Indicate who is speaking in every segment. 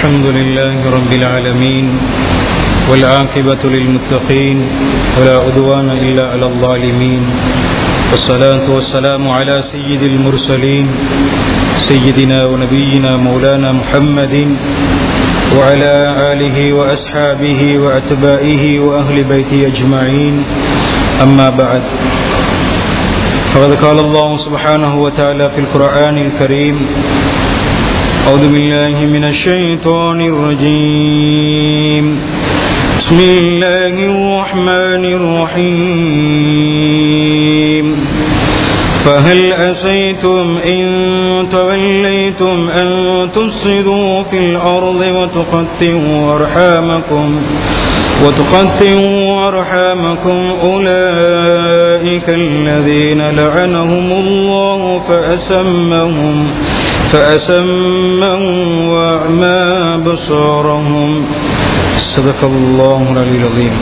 Speaker 1: الحمد لله رب العالمين والعاقبة للمتقين ولا عدوان إلا على الظالمين والصلاة والسلام على سيد المرسلين سيدنا ونبينا مولانا محمد وعلى آله وأصحابه وأتباعه وأهل بيته أجمعين أما بعد فقد قال الله سبحانه وتعالى في القرآن الكريم أعوذ بالله من الشيطان الرجيم بسم الله الرحمن الرحيم فهل أسيتم إن توليتم أن تفسدوا في الأرض وتقطعوا أرحامكم وتقطعوا أرحامكم أولئك الذين لعنهم الله فأسمهم فأسمهم وأعمى بصارهم صدق الله العلي العظيم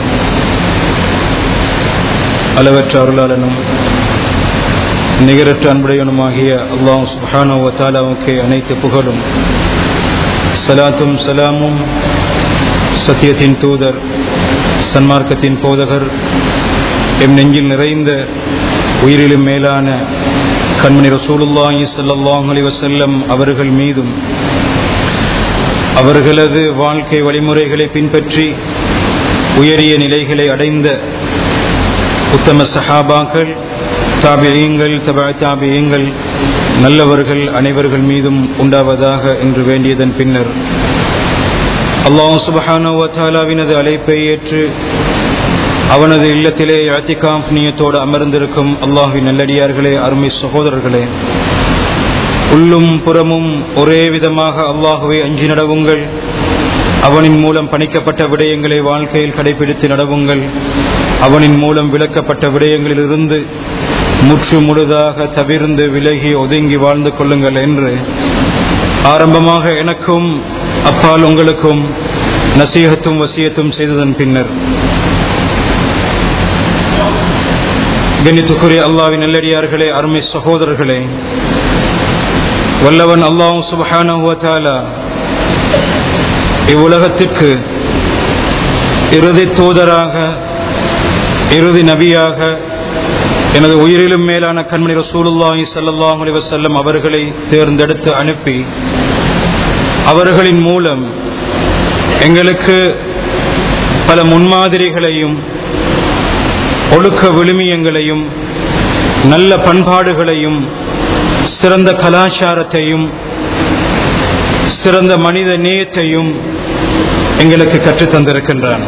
Speaker 1: அளவற்ற அருளாளனும் நிகரற்ற அன்புடையனுமாகிய அல்லாஹ் சுஹானோ தாலாவுக்கு அனைத்து புகழும் சலாத்தும் சலாமும் சத்தியத்தின் தூதர் சன்மார்க்கத்தின் போதகர் எம் நெஞ்சில் நிறைந்த உயிரிலும் மேலான கண்மணி ரசூலுல்லாஹி ஸல்லல்லாஹு அலைஹி வஸல்லம் அவர்கள் மீதும் அவர்களது வாழ்க்கை வழிமுறைகளை பின்பற்றி உயரிய நிலைகளை அடைந்த உத்தம சஹாபாக்கள் தாபியங்கள் தபா தாபியங்கள் நல்லவர்கள் அனைவர்கள் மீதும் உண்டாவதாக என்று வேண்டியதன் பின்னர் அல்லாஹ் சுபஹானுவத்தாலாவினது அழைப்பை ஏற்று அவனது இல்லத்திலே அத்திகாம் நீயத்தோடு அமர்ந்திருக்கும் அல்லாஹின் நல்லடியார்களே அருமை சகோதரர்களே உள்ளும் புறமும் ஒரே விதமாக அல்லாஹுவை அஞ்சி நடவுங்கள் அவனின் மூலம் பணிக்கப்பட்ட விடயங்களை வாழ்க்கையில் கடைபிடித்து நடவுங்கள் அவனின் மூலம் விளக்கப்பட்ட விடயங்களிலிருந்து முற்று முழுதாக தவிர்ந்து விலகி ஒதுங்கி வாழ்ந்து கொள்ளுங்கள் என்று ஆரம்பமாக எனக்கும் அப்பால் உங்களுக்கும் நசீகத்தும் வசியத்தும் செய்ததன் பின்னர் கண்ணித்துக்குரிய அல்லாவின் நல்லடியார்களே அருமை சகோதரர்களே வல்லவன் அல்லாஹ் சுபஹானா இவ்வுலகத்திற்கு இறுதி தூதராக இறுதி நபியாக எனது உயிரிலும் மேலான கண்மணி ரசூலுல்லாஹி சல்லாஹ் அலி வசல்லம் அவர்களை தேர்ந்தெடுத்து அனுப்பி அவர்களின் மூலம் எங்களுக்கு பல முன்மாதிரிகளையும் ஒழுக்க விழுமியங்களையும் நல்ல பண்பாடுகளையும் சிறந்த கலாச்சாரத்தையும் சிறந்த மனித நேயத்தையும் எங்களுக்கு கற்றுத்தந்திருக்கின்றான்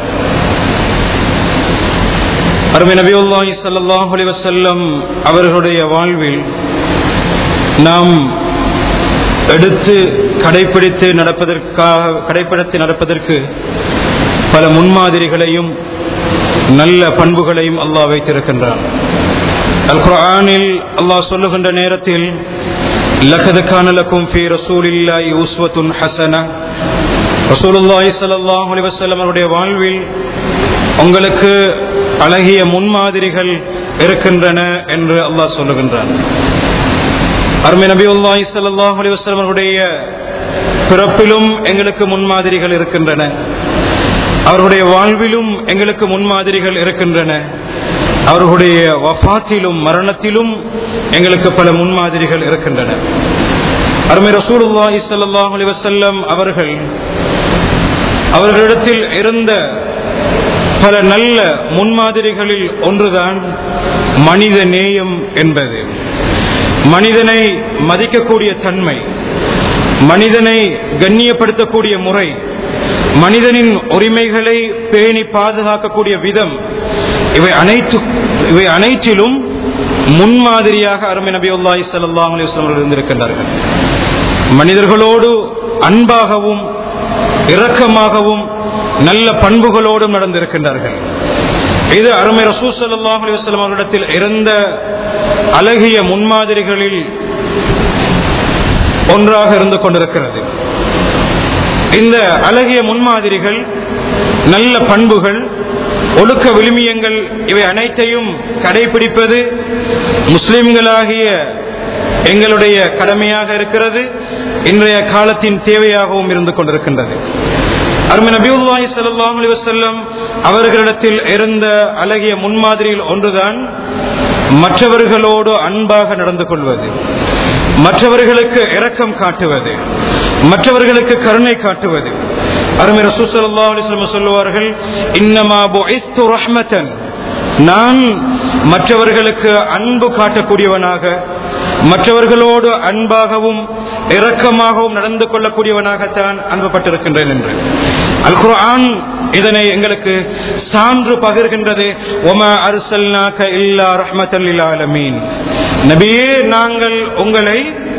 Speaker 1: அருமை நபியுல்லாஹி சல்லாஹ் அலி வசல்லம் அவர்களுடைய வாழ்வில் நாம் எடுத்து கடைபிடித்து நடப்பதற்காக கடைபிடித்து நடப்பதற்கு பல முன்மாதிரிகளையும் நல்ல பண்புகளையும் அல்லாஹ் வைத்திருக்கின்றான் அல் குரானில் அல்லாஹ் சொல்லுகின்ற நேரத்தில் லகது கானலக்கும் ஃபி ரசூலில்லாஹி உஸ்வத்துன் ஹசன ரசூலுல்லாஹி ஸல்லல்லாஹு அலைஹி வஸல்லம் அவருடைய வாழ்வில் உங்களுக்கு அழகிய முன்மாதிரிகள் இருக்கின்றன என்று அல்லாஹ் சொல்லுகின்றான் அருமை நபியுல்லாஹி ஸல்லல்லாஹு அலைஹி வஸல்லம் அவருடைய பிறப்பிலும் எங்களுக்கு முன்மாதிரிகள் இருக்கின்றன அவருடைய வாழ்விலும் எங்களுக்கு முன்மாதிரிகள் இருக்கின்றன அவர்களுடைய வஃத்திலும் மரணத்திலும் எங்களுக்கு பல முன்மாதிரிகள் இருக்கின்றன அருமை ரசூலுல்லாஹி ஸல்லல்லாஹு அலைஹி வஸல்லம் அவர்கள் அவர்களிடத்தில் இருந்த பல நல்ல முன்மாதிரிகளில் ஒன்றுதான் மனித நேயம் என்பது மனிதனை மதிக்கக்கூடிய தன்மை மனிதனை கண்ணியப்படுத்தக்கூடிய முறை மனிதனின் உரிமைகளை பேணி பாதுகாக்கக்கூடிய விதம் இவை அனைத்து இவை அனைத்திலும் முன்மாதிரியாக அருமை நபி அல்லாஹி சல்லாஹ் அலிஸ்லாம் இருந்திருக்கின்றார்கள் மனிதர்களோடு அன்பாகவும் இரக்கமாகவும் நல்ல பண்புகளோடும் நடந்திருக்கின்றார்கள் இது அருமை ரசூ சல்லாஹ் அலிவஸ்லாம் அவர்களிடத்தில் இருந்த அழகிய முன்மாதிரிகளில் ஒன்றாக இருந்து கொண்டிருக்கிறது இந்த அழகிய முன்மாதிரிகள் நல்ல பண்புகள் ஒழுக்க விழுமியங்கள் இவை அனைத்தையும் கடைபிடிப்பது முஸ்லிம்களாகிய எங்களுடைய கடமையாக இருக்கிறது இன்றைய காலத்தின் தேவையாகவும் இருந்து கொண்டிருக்கின்றது அருமை நபியுல்லாஹி ஸல்லல்லாஹு அலைஹி வஸல்லம் அவர்களிடத்தில் இருந்த அழகிய முன்மாதிரியில் ஒன்றுதான் மற்றவர்களோடு அன்பாக நடந்து கொள்வது மற்றவர்களுக்கு இரக்கம் காட்டுவது மற்றவர்களுக்கு கருணை காட்டுவது அருமை ரசூ ஸல்லல்லாஹு அலைஹி வஸல்லம் சொல்லுவார்கள் இன்னமா புஇஸ்து ரஹ்மத்தன் நான் மற்றவர்களுக்கு அன்பு காட்டக்கூடியவனாக மற்றவர்களோடு அன்பாகவும் இரக்கமாகவும் நடந்து கொள்ளக்கூடியவனாகத்தான் அனுப்பப்பட்டிருக்கின்றேன் என்று அல் குர்ஆன் இதனை எங்களுக்கு சான்று பகிர்கின்றது ஒமா அர்சல்னாக இல்லா ரஹ்மத்தல் லில் ஆலமீன் நபியே நாங்கள் உங்களை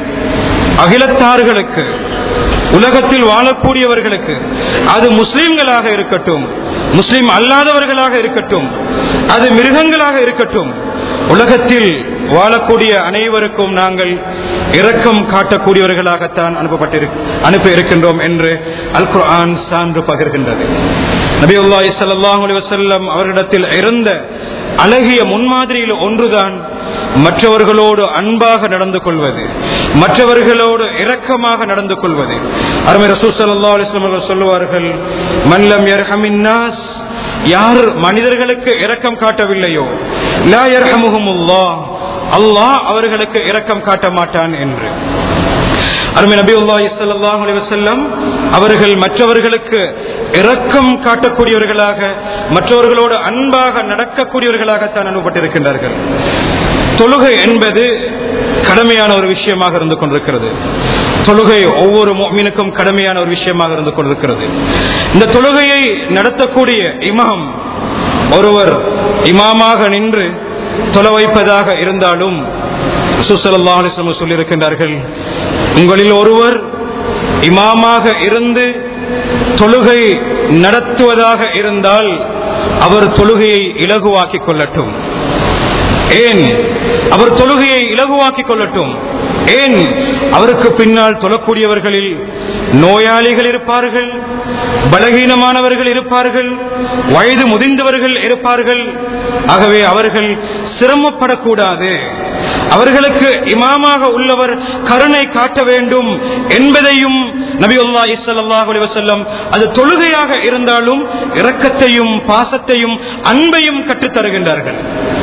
Speaker 1: அகிலத்தார்களுக்கு உலகத்தில் வாழக்கூடியவர்களுக்கு அது முஸ்லிம்களாக இருக்கட்டும் முஸ்லிம் அல்லாதவர்களாக இருக்கட்டும் அது மிருகங்களாக இருக்கட்டும் உலகத்தில் வாழக்கூடிய அனைவருக்கும் நாங்கள் இரக்கம் காட்டக்கூடியவர்களாகத்தான் அனுப்பப்பட்டிரு அனுப்ப இருக்கின்றோம் என்று அல் குர்ஆன் சான்று பகிர்கின்றது நபியுல்லாஹி ஸல்லல்லாஹு அலைஹி வஸல்லம் அவர்களிடத்தில் இருந்த அழகிய முன்மாதிரியில் ஒன்றுதான் மற்றவர்களோடு அன்பாக நடந்து கொள்வது மற்றவர்களோடு இரக்கமாக நடந்து கொள்வது அருமை ரசூல் ஸல்லல்லாஹு அலைஹி வஸல்லம் அவர்கள் சொல்லுவார்கள் மல்லம் யர்ஹமின் நாஸ் யார் மனிதர்களுக்கு இரக்கம் காட்டவில்லையோ லா யர்ஹமுஹுமுல்லாஹ் அல்லாஹ் அவர்களுக்கு இரக்கம் காட்ட மாட்டான் என்று அருமை நபியுல்லாஹி ஸல்லல்லாஹு அலைஹி வஸல்லம் அவர்கள் மற்றவர்களுக்கு இரக்கம் காட்டக்கூடியவர்களாக மற்றவர்களோடு அன்பாக நடக்கக்கூடியவர்களாகத்தான் அனுப்பப்பட்டிருக்கின்றார்கள் தொழுகை என்பது கடமையான ஒரு விஷயமாக இருந்து கொண்டிருக்கிறது தொழுகை ஒவ்வொரு மீனுக்கும் கடமையான ஒரு விஷயமாக இருந்து கொண்டிருக்கிறது இந்த தொழுகையை நடத்தக்கூடிய இமாம் ஒருவர் இமாமாக நின்று தொலை வைப்பதாக இருந்தாலும் சுசல்லா அலிஸ்லம் சொல்லியிருக்கின்றார்கள் உங்களில் ஒருவர் இமாமாக இருந்து தொழுகை நடத்துவதாக இருந்தால் அவர் தொழுகையை இலகுவாக்கிக் கொள்ளட்டும் ஏன் அவர் தொழுகையை இலகுவாக்கிக் கொள்ளட்டும் ஏன் அவருக்கு பின்னால் தொழக்கூடியவர்களில் நோயாளிகள் இருப்பார்கள் பலகீனமானவர்கள் இருப்பார்கள் வயது முதிர்ந்தவர்கள் இருப்பார்கள் ஆகவே அவர்கள் சிரமப்படக்கூடாது அவர்களுக்கு இமாமாக உள்ளவர் கருணை காட்ட வேண்டும் என்பதையும் நபியுல்லா இஸ்லாஹ் அலிவசல்லம் அது தொழுகையாக இருந்தாலும் இரக்கத்தையும் பாசத்தையும் அன்பையும் கற்றுத்தருகின்றார்கள்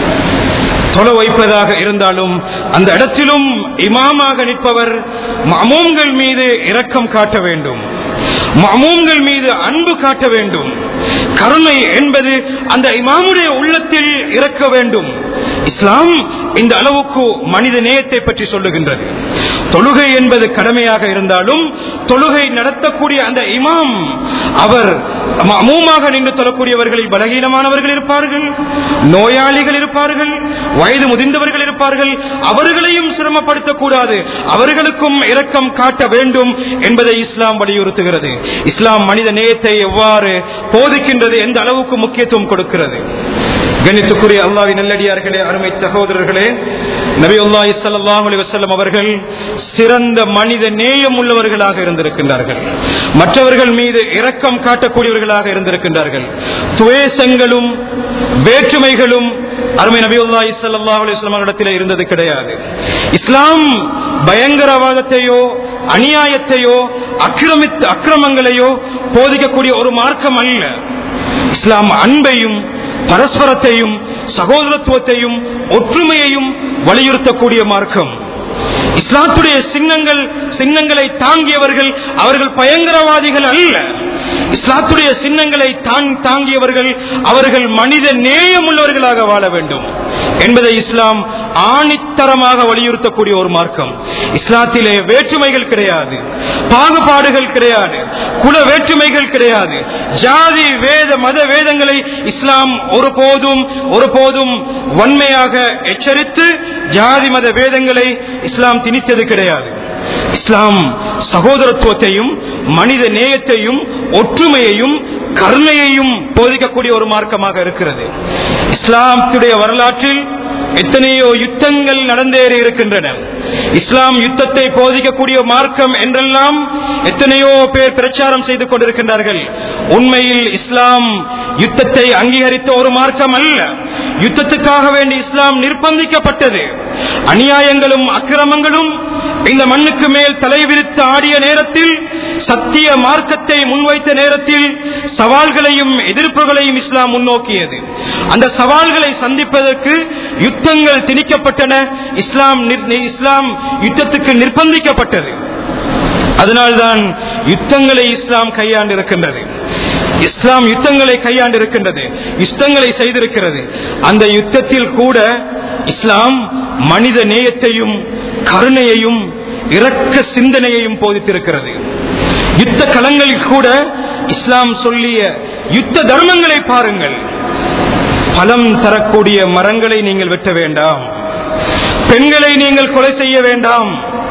Speaker 1: தொலை வைப்பதாக இருந்தாலும் அந்த இடத்திலும் இமாமாக நிற்பவர் மமூம்கள் மீது இரக்கம் காட்ட வேண்டும் மமூம்கள் மீது அன்பு காட்ட வேண்டும் கருணை என்பது அந்த இமாமுடைய உள்ளத்தில் இறக்க வேண்டும் இஸ்லாம் இந்த அளவுக்கு மனித நேயத்தை பற்றி சொல்லுகின்றது தொழுகை என்பது கடமையாக இருந்தாலும் தொழுகை நடத்தக்கூடிய அந்த இமாம் அவர் அமூமாக நின்று தொழக்கூடியவர்களில் பலகீனமானவர்கள் இருப்பார்கள் நோயாளிகள் இருப்பார்கள் வயது முதிர்ந்தவர்கள் இருப்பார்கள் அவர்களையும் சிரமப்படுத்தக்கூடாது அவர்களுக்கும் இரக்கம் காட்ட வேண்டும் என்பதை இஸ்லாம் வலியுறுத்துகிறது இஸ்லாம் மனித நேயத்தை எவ்வாறு போதிக்கின்றது எந்த அளவுக்கு முக்கியத்துவம் கொடுக்கிறது கணித்துக்குரிய அல்லாவி நல்லடியார்களே அருமை சகோதரர்களே நபி அல்லா இஸ்லாம் அலி வசல்லம் அவர்கள் சிறந்த மனித நேயம் உள்ளவர்களாக இருந்திருக்கின்றார்கள் மற்றவர்கள் மீது இரக்கம் காட்டக்கூடியவர்களாக இருந்திருக்கின்றார்கள் துவேசங்களும் வேற்றுமைகளும் அருமை நபி அல்லா இஸ்லா அலிஸ்லாம் அவரிடத்தில் இருந்தது கிடையாது இஸ்லாம் பயங்கரவாதத்தையோ அநியாயத்தையோ அக்கிரமித் அக்கிரமங்களையோ போதிக்கக்கூடிய ஒரு மார்க்கம் அல்ல இஸ்லாம் அன்பையும் பரஸ்பரத்தையும் சகோதரத்துவத்தையும் ஒற்றுமையையும் வலியுறுத்தக்கூடிய மார்க்கம் இஸ்லாத்துடைய சின்னங்கள் சின்னங்களை தாங்கியவர்கள் அவர்கள் பயங்கரவாதிகள் அல்ல இஸ்லாத்துடைய சின்னங்களை தாங்கியவர்கள் அவர்கள் மனித நேயம் உள்ளவர்களாக வாழ வேண்டும் என்பதை இஸ்லாம் ஆணித்தரமாக வலியுறுத்தக்கூடிய ஒரு மார்க்கம் இஸ்லாத்திலே வேற்றுமைகள் கிடையாது பாகுபாடுகள் கிடையாது குல வேற்றுமைகள் கிடையாது ஜாதி வேத மத வேதங்களை இஸ்லாம் ஒருபோதும் ஒருபோதும் வன்மையாக எச்சரித்து ஜாதி மத வேதங்களை இஸ்லாம் திணித்தது கிடையாது இஸ்லாம் சகோதரத்துவத்தையும் மனித நேயத்தையும் ஒற்றுமையையும் கருணையையும் போதிக்கக்கூடிய ஒரு மார்க்கமாக இருக்கிறது இஸ்லாத்துடைய வரலாற்றில் எத்தனையோ யுத்தங்கள் நடந்தேறி இருக்கின்றன இஸ்லாம் யுத்தத்தை போதிக்கக்கூடிய மார்க்கம் என்றெல்லாம் எத்தனையோ பேர் பிரச்சாரம் செய்து கொண்டிருக்கின்றார்கள் உண்மையில் இஸ்லாம் யுத்தத்தை அங்கீகரித்த ஒரு மார்க்கம் அல்ல யுத்தத்துக்காக வேண்டி இஸ்லாம் நிர்பந்திக்கப்பட்டது அநியாயங்களும் அக்கிரமங்களும் இந்த மண்ணுக்கு மேல் தலை விரித்து ஆடிய நேரத்தில் சத்திய மார்க்கத்தை முன்வைத்த நேரத்தில் சவால்களையும் எதிர்ப்புகளையும் இஸ்லாம் முன்னோக்கியது அந்த சவால்களை சந்திப்பதற்கு யுத்தங்கள் திணிக்கப்பட்டன இஸ்லாம் நிர்- இஸ்லாம் யுத்தத்துக்கு நிர்பந்திக்கப்பட்டது அதனால்தான் யுத்தங்களை இஸ்லாம் கையாண்டிருக்கின்றது இஸ்லாம் யுத்தங்களை கையாண்டிருக்கின்றது யுத்தங்களை செய்திருக்கிறது அந்த யுத்தத்தில் கூட இஸ்லாம் மனித நேயத்தையும் கருணையையும் இரக்க சிந்தனையையும் போதித்திருக்கிறது யுத்த களங்களில் கூட இஸ்லாம் சொல்லிய யுத்த தர்மங்களை பாருங்கள் பலம் தரக்கூடிய மரங்களை நீங்கள் வெட்ட வேண்டாம் பெண்களை நீங்கள் கொலை செய்ய வேண்டாம்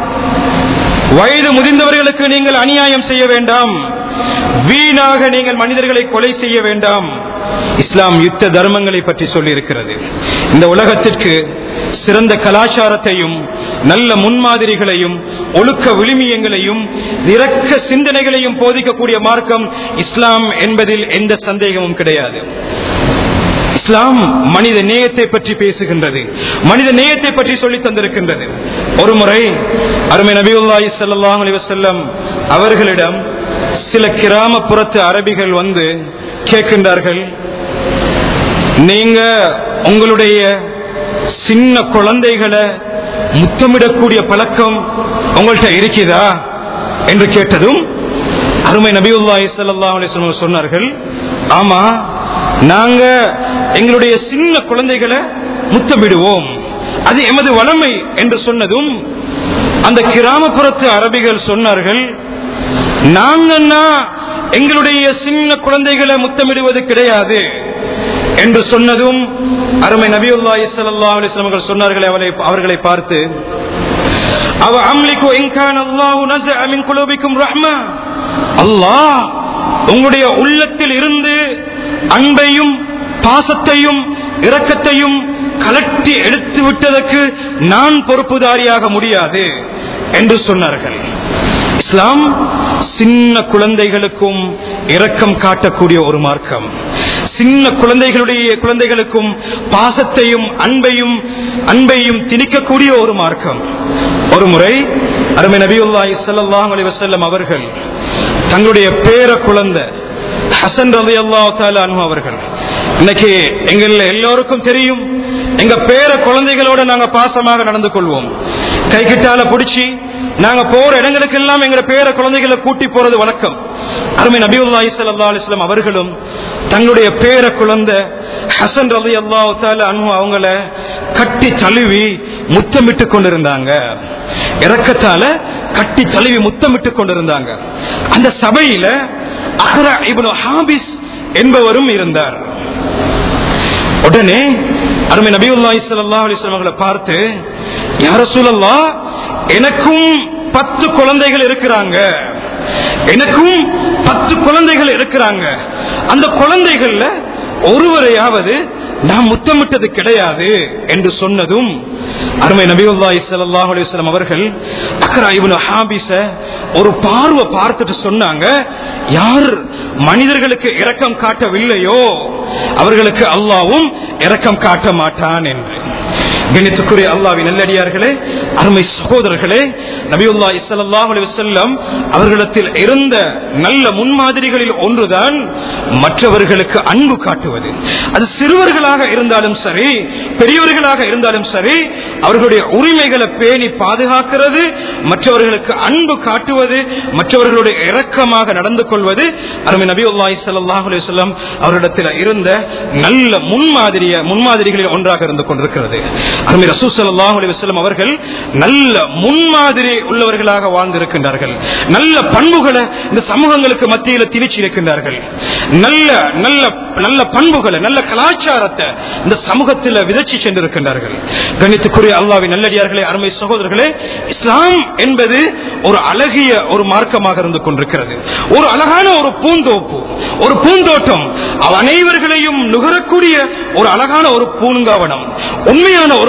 Speaker 1: வயது முதிர்ந்தவர்களுக்கு நீங்கள் அநியாயம் செய்ய வேண்டாம் வீணாக நீங்கள் மனிதர்களை கொலை செய்ய வேண்டாம் இஸ்லாம் யுத்த தர்மங்களை பற்றி சொல்லியிருக்கிறது இந்த உலகத்திற்கு சிறந்த கலாச்சாரத்தையும் நல்ல முன்மாதிரிகளையும் ஒழுக்க விழுமியங்களையும் இரக்க சிந்தனைகளையும் போதிக்கக்கூடிய மார்க்கம் இஸ்லாம் என்பதில் எந்த சந்தேகமும் கிடையாது இஸ்லாம் மனித நேயத்தை பற்றி பேசுகின்றது மனித நேயத்தை பற்றி சொல்லி தந்திருக்கின்றது ஒரு முறை அருமை நபியுல்லாஹி ஸல்லல்லாஹு அலைஹி வஸல்லம் அவர்களிடம் சில கிராமப்புறத்து அரபிகள் வந்து கேட்கின்றார்கள் நீங்க உங்களுடைய சின்ன குழந்தைகளை முத்தமிடக்கூடிய பழக்கம் உங்கள்கிட்ட இருக்குதா என்று கேட்டதும் அருமை நபியுல்லாஹி ஸல்லல்லாஹு அலைஹி வஸல்லம் சொன்னார்கள் ஆமா நாங்க எங்களுடைய சின்ன குழந்தைகளை முத்தமிடுவோம் அது எமது வளமை என்று சொன்னதும் அந்த கிராமப்புறத்து அரபிகள் சொன்னார்கள் நாங்கன்னா எங்களுடைய சின்ன குழந்தைகளை முத்தமிடுவது கிடையாது என்று சொன்னதும் அருமை நபியுல்லாஹி ஸல்லல்லாஹு அலைஹி வஸல்லம் அவர்கள் சொன்னார்கள் அவரை அவர்களை பார்த்து அவ அம்லிக்கு இன்கான் அல்லாஹு நஸஅ மின் குலூபிக்கும் ரஹ்மா அல்லாஹ் உங்களுடைய உள்ளத்தில் இருந்து அன்பையும் பாசத்தையும் இரக்கத்தையும் கலட்டி எடுத்து விட்டதற்கு நான் பொறுப்புதாரியாக முடியாது என்று சொன்னார்கள் இஸ்லாம் சின்ன குழந்தைகளுக்கும் இரக்கம் காட்டக்கூடிய ஒரு மார்க்கம் சின்ன குழந்தைகளுடைய குழந்தைகளுக்கும் பாசத்தையும் அன்பையும் அன்பையும் திணிக்கக்கூடிய ஒரு மார்க்கம் ஒரு முறை அருமை நபியுல்லாஹி ஸல்லல்லாஹு அலைஹி வஸல்லம் அவர்கள் தங்களுடைய பேர குழந்தை ஹசன் ரலி அல்லாஹ் அவர்கள் இன்னைக்கு எங்கள் எல்லோருக்கும் தெரியும் எங்க பேர குழந்தைகளோட நாங்க பாசமாக நடந்து கொள்வோம் கை கிட்டால பிடிச்சி நாங்க போற இடங்களுக்கெல்லாம் எங்க பேர குழந்தைகளை கூட்டி போறது வழக்கம் அருமை நபியுல்லாஹி ஸல்லல்லாஹு அலைஹி வஸல்லம் அவர்களும் தங்களுடைய பேர குழந்தை ஹசன் ரலி அல்லாஹ் அன்ஹு அவங்கள கட்டி தழுவி முத்தமிட்டு கொண்டிருந்தாங்க இறக்கத்தால கட்டி தழுவி முத்தமிட்டு கொண்டிருந்தாங்க அந்த சபையில அஹ்ரா இப்னு ஹாபிஸ் என்பவரும் இருந்தார் உடனே அருமை நபியுல்லாஹி ஸல்லல்லாஹு அலைஹி வஸல்லம் அவர்களை பார்த்து யா ரசூலல்லாஹ் எனக்கும் பத்து குழந்தைகள் இருக்கிறாங்க எனக்கும் பத்து குழந்தைகள் இருக்கிறாங்க அந்த குழந்தைகள்ல ஒருவரையாவது நான் முத்தமிட்டது கிடையாது என்று சொன்னதும் அருமை நபியுல்லாஹி ஸல்லல்லாஹு அலைஹி வஸல்லம் அவர்கள் அக்ரா இப்னு ஹாபிஸ ஒரு பார்வை பார்த்துட்டு சொன்னாங்க யார் மனிதர்களுக்கு இரக்கம் காட்டவில்லையோ அவர்களுக்கு அல்லாவும் இரக்கம் காட்ட மாட்டான் என்று கணித்துக்குரிய அல்லாவின் நல்லடியார்களே அருமை சகோதரர்களே நபியுல்லா இஸ்லாஹ் செல்லம் அவர்களிடத்தில் இருந்த நல்ல முன்மாதிரிகளில் ஒன்றுதான் மற்றவர்களுக்கு அன்பு காட்டுவது அது சிறுவர்களாக இருந்தாலும் சரி பெரியவர்களாக இருந்தாலும் சரி அவர்களுடைய உரிமைகளை பேணி பாதுகாக்கிறது மற்றவர்களுக்கு அன்பு காட்டுவது மற்றவர்களுடைய இரக்கமாக நடந்து கொள்வது அருமை நபியுல்லாஹி ஸல்லல்லாஹு அலைஹி வஸல்லம் அவரிடத்தில் இருந்த நல்ல முன்மாதிரிய முன்மாதிரிகளில் ஒன்றாக இருந்து கொண்டிருக்கிறது அருமை ரசூல் ஸல்லல்லாஹு அலைஹி வஸல்லம் அவர்கள் நல்ல முன்மாதிரி உள்ளவர்களாக வாழ்ந்திருக்கின்றார்கள் நல்ல பண்புகளை இந்த சமூகங்களுக்கு மத்தியில் திணிச்சு இருக்கின்றார்கள் நல்ல நல்ல நல்ல பண்புகளை நல்ல கலாச்சாரத்தை இந்த சமூகத்தில் விதைச்சு சென்றிருக்கின்றார்கள் கணித்துக்குரிய அல்லாவின் நல்லடியார்களே அருமை சகோதரர்களே இஸ்லாம் என்பது ஒரு அழகிய ஒரு மார்க்கமாக இருந்து கொண்டிருக்கிறது ஒரு அழகான ஒரு பூந்தோப்பு ஒரு பூந்தோட்டம் அவ் அனைவர்களையும் நுகரக்கூடிய ஒரு அழகான ஒரு பூங்காவனம் உண்மையான ஒரு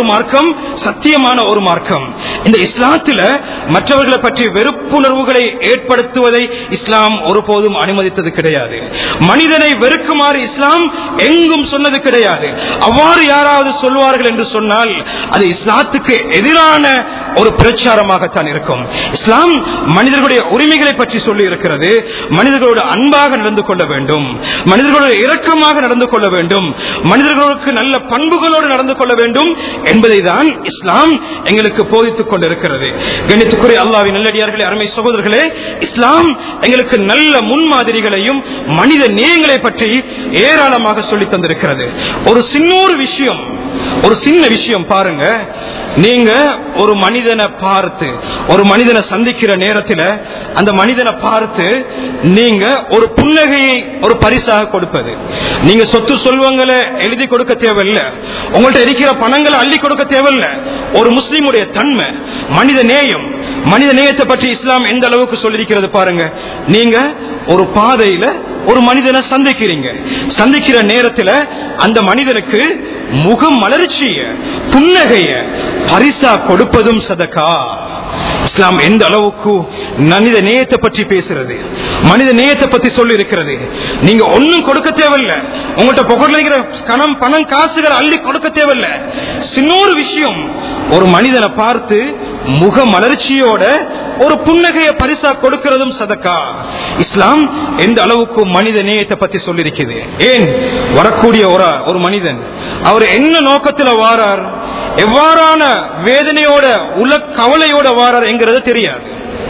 Speaker 1: ஒரு மார்க்கம் சத்தியமான ஒரு மார்க்கம் இந்த இஸ்லாத்துல மற்றவர்களை பற்றி வெறுப்புணர்வுகளை ஏற்படுத்துவதை இஸ்லாம் ஒருபோதும் அனுமதித்தது கிடையாது மனிதனை வெறுக்குமாறு இஸ்லாம் எங்கும் சொன்னது கிடையாது அவ்வாறு யாராவது சொல்வார்கள் என்று சொன்னால் அது இஸ்லாத்துக்கு எதிரான ஒரு பிரச்சாரமாகத்தான் இருக்கும் இஸ்லாம் மனிதர்களுடைய உரிமைகளை பற்றி சொல்லி இருக்கிறது மனிதர்களோடு அன்பாக நடந்து கொள்ள வேண்டும் மனிதர்களோடு இரக்கமாக நடந்து கொள்ள வேண்டும் மனிதர்களுக்கு நல்ல பண்புகளோடு நடந்து கொள்ள வேண்டும் என்பதை தான் இஸ்லாம் எங்களுக்கு போதித்துக் கொண்டிருக்கிறது கணித்துக்குரிய அல்லாவின் நல்லடியார்களே அருமை சகோதரர்களே இஸ்லாம் எங்களுக்கு நல்ல முன்மாதிரிகளையும் மனித நேயங்களை பற்றி ஏராளமாக சொல்லி தந்திருக்கிறது ஒரு சின்னொரு விஷயம் ஒரு சின்ன விஷயம் பாருங்க நீங்க ஒரு மனிதனை பார்த்து ஒரு மனிதனை சந்திக்கிற நேரத்தில் அந்த மனிதனை பார்த்து நீங்க ஒரு புன்னகையை ஒரு பரிசாக கொடுப்பது நீங்க சொத்து சொல்வங்களை எழுதி கொடுக்க தேவையில்லை உங்கள்ட்ட இருக்கிற பணங்களை அள்ளி கொடுக்க தேவையில்லை ஒரு முஸ்லீமுடைய தன்மை மனித நேயம் மனித நேயத்தை பற்றி இஸ்லாம் எந்த அளவுக்கு சொல்லியிருக்கிறது பாருங்க நீங்க ஒரு பாதையில ஒரு மனிதனை சந்திக்கிறீங்க சந்திக்கிற நேரத்தில் அந்த மனிதனுக்கு முகம் மலர்ச்சிய புன்னகைய பரிசா கொடுப்பதும் சதக்கா இஸ்லாம் எந்த அளவுக்கு மனித நேயத்தை பற்றி பேசுறது மனித நேயத்தை பத்தி சொல்லி இருக்கிறது நீங்க ஒன்னும் கொடுக்க தேவையில்ல உங்கள்கிட்ட புகழ்ல இருக்கிற கணம் பணம் காசுகள் அள்ளி கொடுக்க தேவையில்ல சின்னொரு விஷயம் ஒரு மனிதனை பார்த்து முக மலர்ச்சியோட ஒரு புன்னகைய பரிசா கொடுக்கிறதும் சதக்கா இஸ்லாம் எந்த அளவுக்கு மனித நேயத்தை பத்தி சொல்லியிருக்குது ஏன் வரக்கூடிய ஒரு ஒரு மனிதன் அவர் என்ன நோக்கத்துல வாரார் எவ்வாறான வேதனையோட உல கவலையோட வாரார் என்கிறது தெரியாது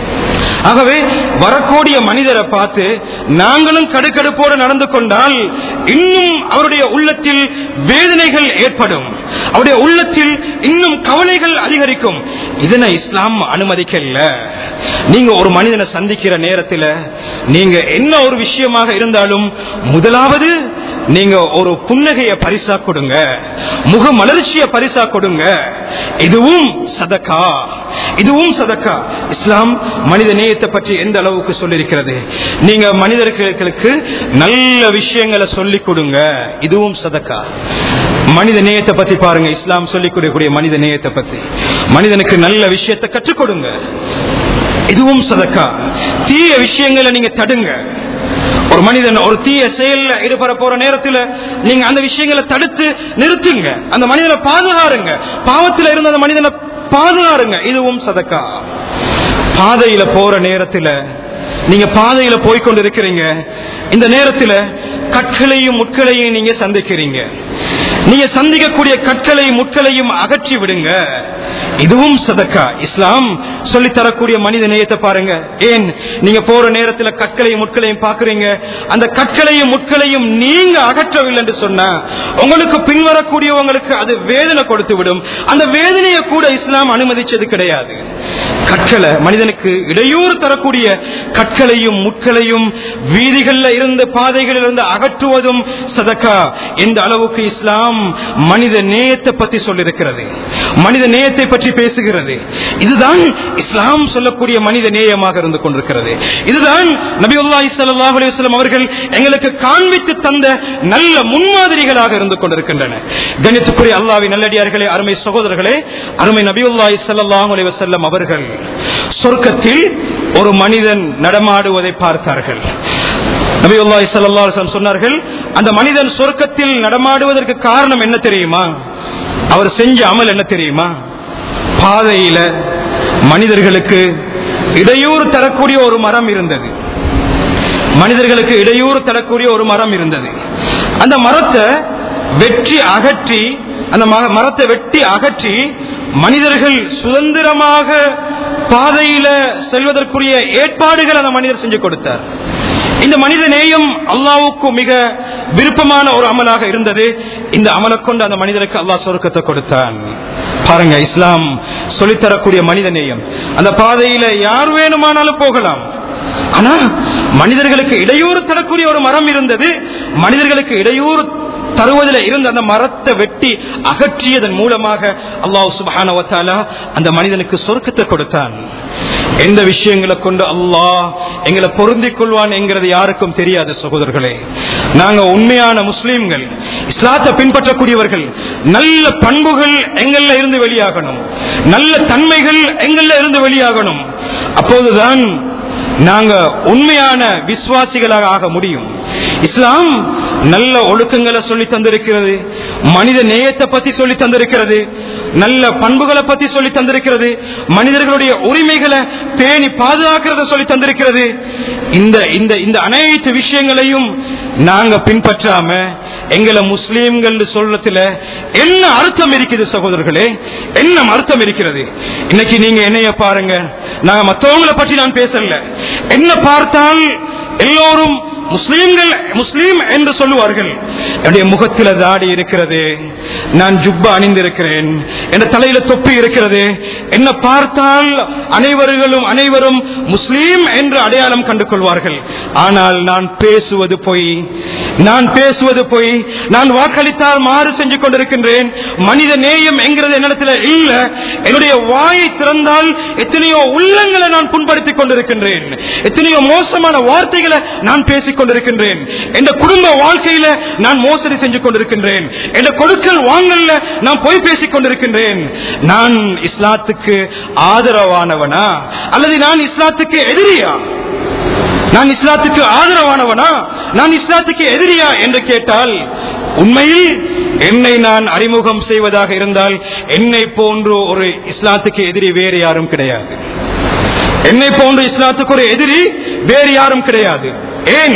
Speaker 1: ஆகவே வரக்கூடிய மனிதரை பார்த்து நாங்களும் கடுக்கடுப்போடு நடந்து கொண்டால் இன்னும் அவருடைய உள்ளத்தில் வேதனைகள் ஏற்படும் அவருடைய உள்ளத்தில் இன்னும் கவலைகள் அதிகரிக்கும் இதனை இஸ்லாம் அனுமதிக்கல நீங்க ஒரு மனிதனை சந்திக்கிற நேரத்தில் நீங்க என்ன ஒரு விஷயமாக இருந்தாலும் முதலாவது நீங்க ஒரு புன்னகைய பரிசா கொடுங்க முக மலர்ச்சிய பரிசா கொடுங்க இதுவும் சதக்கா இதுவும் சதக்கா இஸ்லாம் மனித நேயத்தை பற்றி எந்த அளவுக்கு சொல்லியிருக்கிறது நீங்க மனிதர்களுக்கு நல்ல விஷயங்களை சொல்லிக் கொடுங்க இதுவும் சதக்கா மனித நேயத்தை பத்தி பாருங்க இஸ்லாம் சொல்லிக் கொடுக்கக்கூடிய மனித நேயத்தை பத்தி மனிதனுக்கு நல்ல விஷயத்தை கற்றுக் கொடுங்க இதுவும் சதக்கா தீய விஷயங்களை நீங்க தடுங்க ஒரு மனிதன் ஒரு தீய செயல்ல ஈடுபட போற நேரத்தில் நீங்க அந்த விஷயங்களை தடுத்து நிறுத்துங்க அந்த மனிதனை பாதுகாருங்க பாவத்தில் இருந்த அந்த மனிதனை பாதுகாருங்க இதுவும் சதக்கா பாதையில போற நேரத்தில் நீங்க பாதையில போய்கொண்டு இருக்கிறீங்க இந்த நேரத்தில் கற்களையும் முட்களையும் நீங்க சந்திக்கிறீங்க நீங்க சந்திக்கக்கூடிய கற்களை முட்களையும் அகற்றி விடுங்க இதுவும் சதக்கா இஸ்லாம் சொல்லி தரக்கூடிய மனித நேயத்தை பாருங்க ஏன் நீங்க போற நேரத்தில் கற்களையும் முட்களையும் பாக்குறீங்க அந்த கற்களையும் முட்களையும் நீங்க அகற்றவில்லை என்று சொன்னா உங்களுக்கு பின்வரக்கூடியவங்களுக்கு அது வேதனை கொடுத்து விடும் அந்த வேதனையை கூட இஸ்லாம் அனுமதிச்சது கிடையாது கற்களை மனிதனுக்கு இடையூறு தரக்கூடிய கற்களையும் முட்களையும் வீதிகளில் இருந்து பாதைகளில் இருந்து அகற்றுவதும் சதக்கா எந்த அளவுக்கு இஸ்லாம் மனித நேயத்தை பற்றி சொல்லியிருக்கிறது மனித நேயத்தை பற்றி பேசுகிறது இதுதான் இஸ்லாம் சொல்லக்கூடிய மனித நேயமாக இருந்து கொண்டிருக்கிறது இதுதான் நபியுல்லா இஸ்லாஹ் அலிவஸ்லம் அவர்கள் எங்களுக்கு காண்பித்து தந்த நல்ல முன்மாதிரிகளாக இருந்து கொண்டிருக்கின்றன கணித்துக்குரிய அல்லாவி நல்லடியார்களே அருமை சகோதரர்களே அருமை நபியுல்லா இஸ்லாஹ் அலிவசல்லம் அவர்கள் சொர்க்கத்தில் ஒரு மனிதன் நடமாடுவதை பார்த்தார்கள் நபியுல்லா இஸ்லாம் சொன்னார்கள் அந்த மனிதன் சொர்க்கத்தில் நடமாடுவதற்கு காரணம் என்ன தெரியுமா அவர் செஞ்ச அமல் என்ன தெரியுமா பாதையில மனிதர்களுக்கு இடையூறு தரக்கூடிய ஒரு மரம் இருந்தது மனிதர்களுக்கு இடையூறு தரக்கூடிய ஒரு மரம் இருந்தது அந்த மரத்தை வெற்றி அகற்றி அந்த மரத்தை வெட்டி அகற்றி மனிதர்கள் சுதந்திரமாக பாதையில செல்வதற்குரிய ஏற்பாடுகள் அந்த மனிதர் செஞ்சு கொடுத்தார் இந்த மனித நேயம் அல்லாவுக்கு மிக விருப்பமான ஒரு அமலாக இருந்தது இந்த அமலை கொண்டு அந்த மனிதனுக்கு அல்லாஹ் சொருக்கத்தை கொடுத்தான் பாருங்க இஸ்லாம் சொல்லித்தரக்கூடிய மனித நேயம் அந்த பாதையில யார் வேணுமானாலும் போகலாம் ஆனா மனிதர்களுக்கு இடையூறு தரக்கூடிய ஒரு மரம் இருந்தது மனிதர்களுக்கு இடையூறு தருவதில் இருந்த அந்த மரத்தை வெட்டி அகற்றியதன் மூலமாக அல்லாஹ் சுபஹான அந்த மனிதனுக்கு சொர்க்கத்தை கொடுத்தான் எந்த விஷயங்களை கொண்டு அல்லாஹ் எங்களை பொருந்திக் கொள்வான் என்கிறது யாருக்கும் தெரியாது சகோதரர்களே நாங்க உண்மையான முஸ்லீம்கள் இஸ்லாத்தை பின்பற்றக்கூடியவர்கள் நல்ல பண்புகள் எங்கள்ல இருந்து வெளியாகணும் நல்ல தன்மைகள் எங்கள்ல இருந்து வெளியாகணும் அப்போதுதான் நாங்க உண்மையான விசுவாசிகளாக ஆக முடியும் இஸ்லாம் நல்ல ஒழுக்கங்களை சொல்லி தந்திருக்கிறது மனித நேயத்தை பத்தி சொல்லி தந்திருக்கிறது நல்ல பண்புகளை பத்தி சொல்லி தந்திருக்கிறது மனிதர்களுடைய உரிமைகளை பேணி பாதுகாக்கிறத சொல்லி தந்திருக்கிறது இந்த இந்த இந்த அனைத்து விஷயங்களையும் நாங்க பின்பற்றாம எங்களை முஸ்லீம்கள் சொல்றதுல என்ன அர்த்தம் இருக்குது சகோதரர்களே என்ன அர்த்தம் இருக்கிறது இன்னைக்கு நீங்க என்னைய பாருங்க நாங்க மற்றவங்களை பற்றி நான் பேசல என்ன பார்த்தால் எல்லோரும் முஸ்லீம்கள் முஸ்லீம் என்று சொல்லுவார்கள் என்னுடைய முகத்தில தாடி இருக்கிறது நான் ஜுப்பா அணிந்திருக்கிறேன் என் தலையில தொப்பி இருக்கிறது என்ன பார்த்தால் அனைவர்களும் அனைவரும் முஸ்லீம் என்று அடையாளம் கண்டு கொள்வார்கள் ஆனால் நான் பேசுவது பொய் நான் பேசுவது பொய் நான் வாக்களித்தால் மாறு செஞ்சு கொண்டிருக்கின்றேன் மனித நேயம் என்கிறது என்னிடத்தில் இல்ல என்னுடைய வாயை திறந்தால் எத்தனையோ உள்ளங்களை நான் புண்படுத்திக் கொண்டிருக்கின்றேன் எத்தனையோ மோசமான வார்த்தைகளை நான் பேசிக் கொண்டிருக்கின்றேன் என் குடும்ப வாழ்க்கையில நான் மோசடி செஞ்சு கொண்டிருக்கின்றேன் என் கொடுக்கல் வாங்கல்ல நான் பொய் பேசிக் கொண்டிருக்கின்றேன் நான் இஸ்லாத்துக்கு ஆதரவானவனா அல்லது நான் இஸ்லாத்துக்கு எதிரியா நான் இஸ்லாத்துக்கு ஆதரவானவனா நான் இஸ்லாத்துக்கு எதிரியா என்று கேட்டால் உண்மையில் என்னை நான் அறிமுகம் செய்வதாக இருந்தால் என்னை போன்று ஒரு இஸ்லாத்துக்கு எதிரி வேறு யாரும் கிடையாது என்னை போன்று இஸ்லாத்துக்கு ஒரு எதிரி வேறு யாரும் கிடையாது ஏன்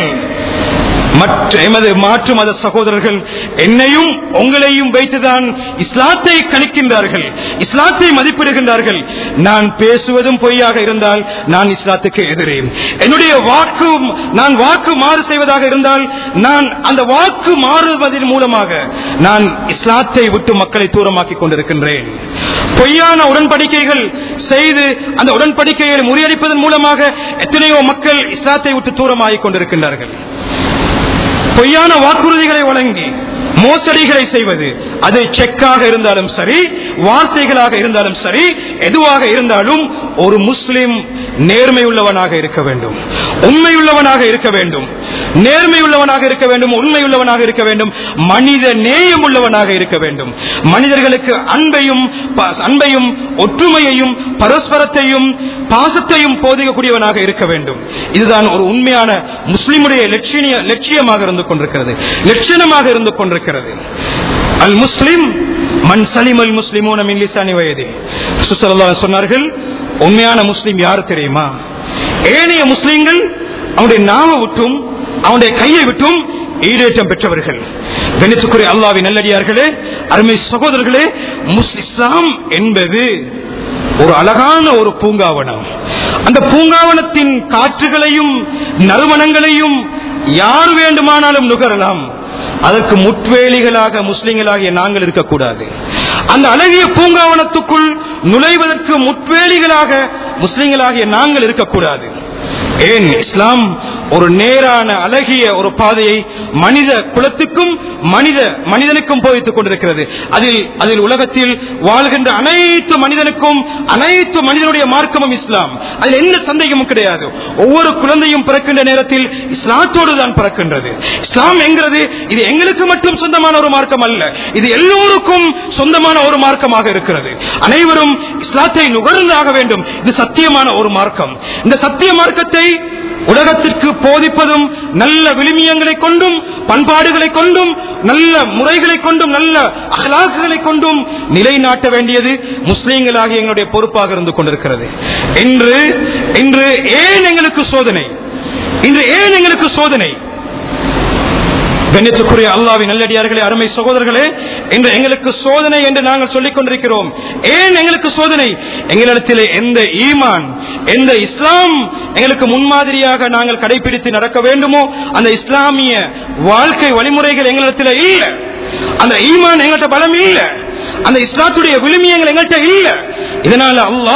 Speaker 1: மற்ற எமது மாற்று மத சகோதரர்கள் என்னையும் உங்களையும் வைத்துதான் இஸ்லாத்தை கணிக்கின்றார்கள் இஸ்லாத்தை மதிப்பிடுகின்றார்கள் நான் பேசுவதும் பொய்யாக இருந்தால் நான் இஸ்லாத்துக்கு எதிரே என்னுடைய வாக்கு நான் வாக்கு மாறு செய்வதாக இருந்தால் நான் அந்த வாக்கு மாறுவதன் மூலமாக நான் இஸ்லாத்தை விட்டு மக்களை தூரமாக்கிக் கொண்டிருக்கின்றேன் பொய்யான உடன்படிக்கைகள் செய்து அந்த உடன்படிக்கையை முறியடிப்பதன் மூலமாக எத்தனையோ மக்கள் இஸ்லாத்தை விட்டு தூரமாகிக் கொண்டிருக்கின்றார்கள் பொய்யான வாக்குறுதிகளை வழங்கி மோசடிகளை செய்வது அது செக்காக இருந்தாலும் சரி வார்த்தைகளாக இருந்தாலும் சரி எதுவாக இருந்தாலும் ஒரு முஸ்லிம் நேர்மை உள்ளவனாக இருக்க வேண்டும் உண்மையுள்ளவனாக இருக்க வேண்டும் நேர்மை உள்ளவனாக இருக்க வேண்டும் உண்மை உள்ளவனாக இருக்க வேண்டும் மனித நேயம் உள்ளவனாக இருக்க வேண்டும் மனிதர்களுக்கு அன்பையும் ப- அன்பையும் ஒற்றுமையையும் பரஸ்பரத்தையும் பாசத்தையும் போதிக்கக்கூடியவனாக இருக்க வேண்டும் இதுதான் ஒரு உண்மையான முஸ்லிமுடைய லட்சிய லட்சியமாக இருந்து கொண்டிருக்கிறது லட்சணமாக இருந்து கொண்டிருக்கிறது அல் முஸ்லிம் மன் சலிம் அல் முஸ்லிமூன மின் லிசானி வயதே சுசல்லா சொன்னார்கள் உண்மையான முஸ்லிம் யார் தெரியுமா ஏனைய முஸ்லிம்கள் அவனுடைய நாம விட்டும் அவனுடைய கையை விட்டும் ஈடேற்றம் பெற்றவர்கள் கணித்துக்குரிய அல்லாவின் நல்லடியார்களே அருமை சகோதரர்களே முஸ் இஸ்லாம் என்பது ஒரு அழகான ஒரு பூங்காவனம் அந்த பூங்காவனத்தின் காற்றுகளையும் நறுமணங்களையும் யார் வேண்டுமானாலும் நுகரலாம் அதற்கு முட்வேலிகளாக முஸ்லிம்களாகிய நாங்கள் இருக்கக்கூடாது அந்த அழகிய பூங்காவனத்துக்குள் நுழைவதற்கு முட்வேலிகளாக முஸ்லிம்களாகிய நாங்கள் இருக்கக்கூடாது ஏன் இஸ்லாம் ஒரு நேரான அழகிய ஒரு பாதையை மனித குலத்துக்கும் மனித மனிதனுக்கும் போதித்துக் கொண்டிருக்கிறது அதில் அதில் உலகத்தில் வாழ்கின்ற அனைத்து மனிதனுக்கும் அனைத்து மனிதனுடைய மார்க்கமும் இஸ்லாம் அதில் எந்த சந்தேகமும் கிடையாது ஒவ்வொரு குழந்தையும் பிறக்கின்ற நேரத்தில் இஸ்லாத்தோடு தான் பிறக்கின்றது இஸ்லாம் என்கிறது இது எங்களுக்கு மட்டும் சொந்தமான ஒரு மார்க்கம் அல்ல இது எல்லோருக்கும் சொந்தமான ஒரு மார்க்கமாக இருக்கிறது அனைவரும் இஸ்லாத்தை நுகர்ந்தாக வேண்டும் இது சத்தியமான ஒரு மார்க்கம் இந்த சத்திய மார்க்கத்தை உலகத்திற்கு போதிப்பதும் நல்ல விழுமியங்களை கொண்டும் பண்பாடுகளை கொண்டும் நல்ல முறைகளை கொண்டும் நல்ல அகலாக்குகளை கொண்டும் நிலைநாட்ட வேண்டியது முஸ்லீம்களாகிய எங்களுடைய பொறுப்பாக இருந்து கொண்டிருக்கிறது இன்று இன்று ஏன் எங்களுக்கு சோதனை இன்று ஏன் எங்களுக்கு சோதனை கண்ணியத்துக்குரிய அல்லாவின் நல்லடியார்களே அருமை சகோதரர்களே இன்று எங்களுக்கு சோதனை என்று நாங்கள் சொல்லிக் கொண்டிருக்கிறோம் ஏன் எங்களுக்கு சோதனை எங்களிடத்தில் எந்த ஈமான் எந்த இஸ்லாம் எங்களுக்கு முன்மாதிரியாக நாங்கள் கடைபிடித்து நடக்க வேண்டுமோ அந்த இஸ்லாமிய வாழ்க்கை வழிமுறைகள் எங்களிடத்தில் இல்ல அந்த ஈமான் எங்கள்கிட்ட பலம் இல்ல அந்த இஸ்லாத்துடைய விழுமியங்கள் எங்கள்கிட்ட இல்ல இதனால அல்லாஹ்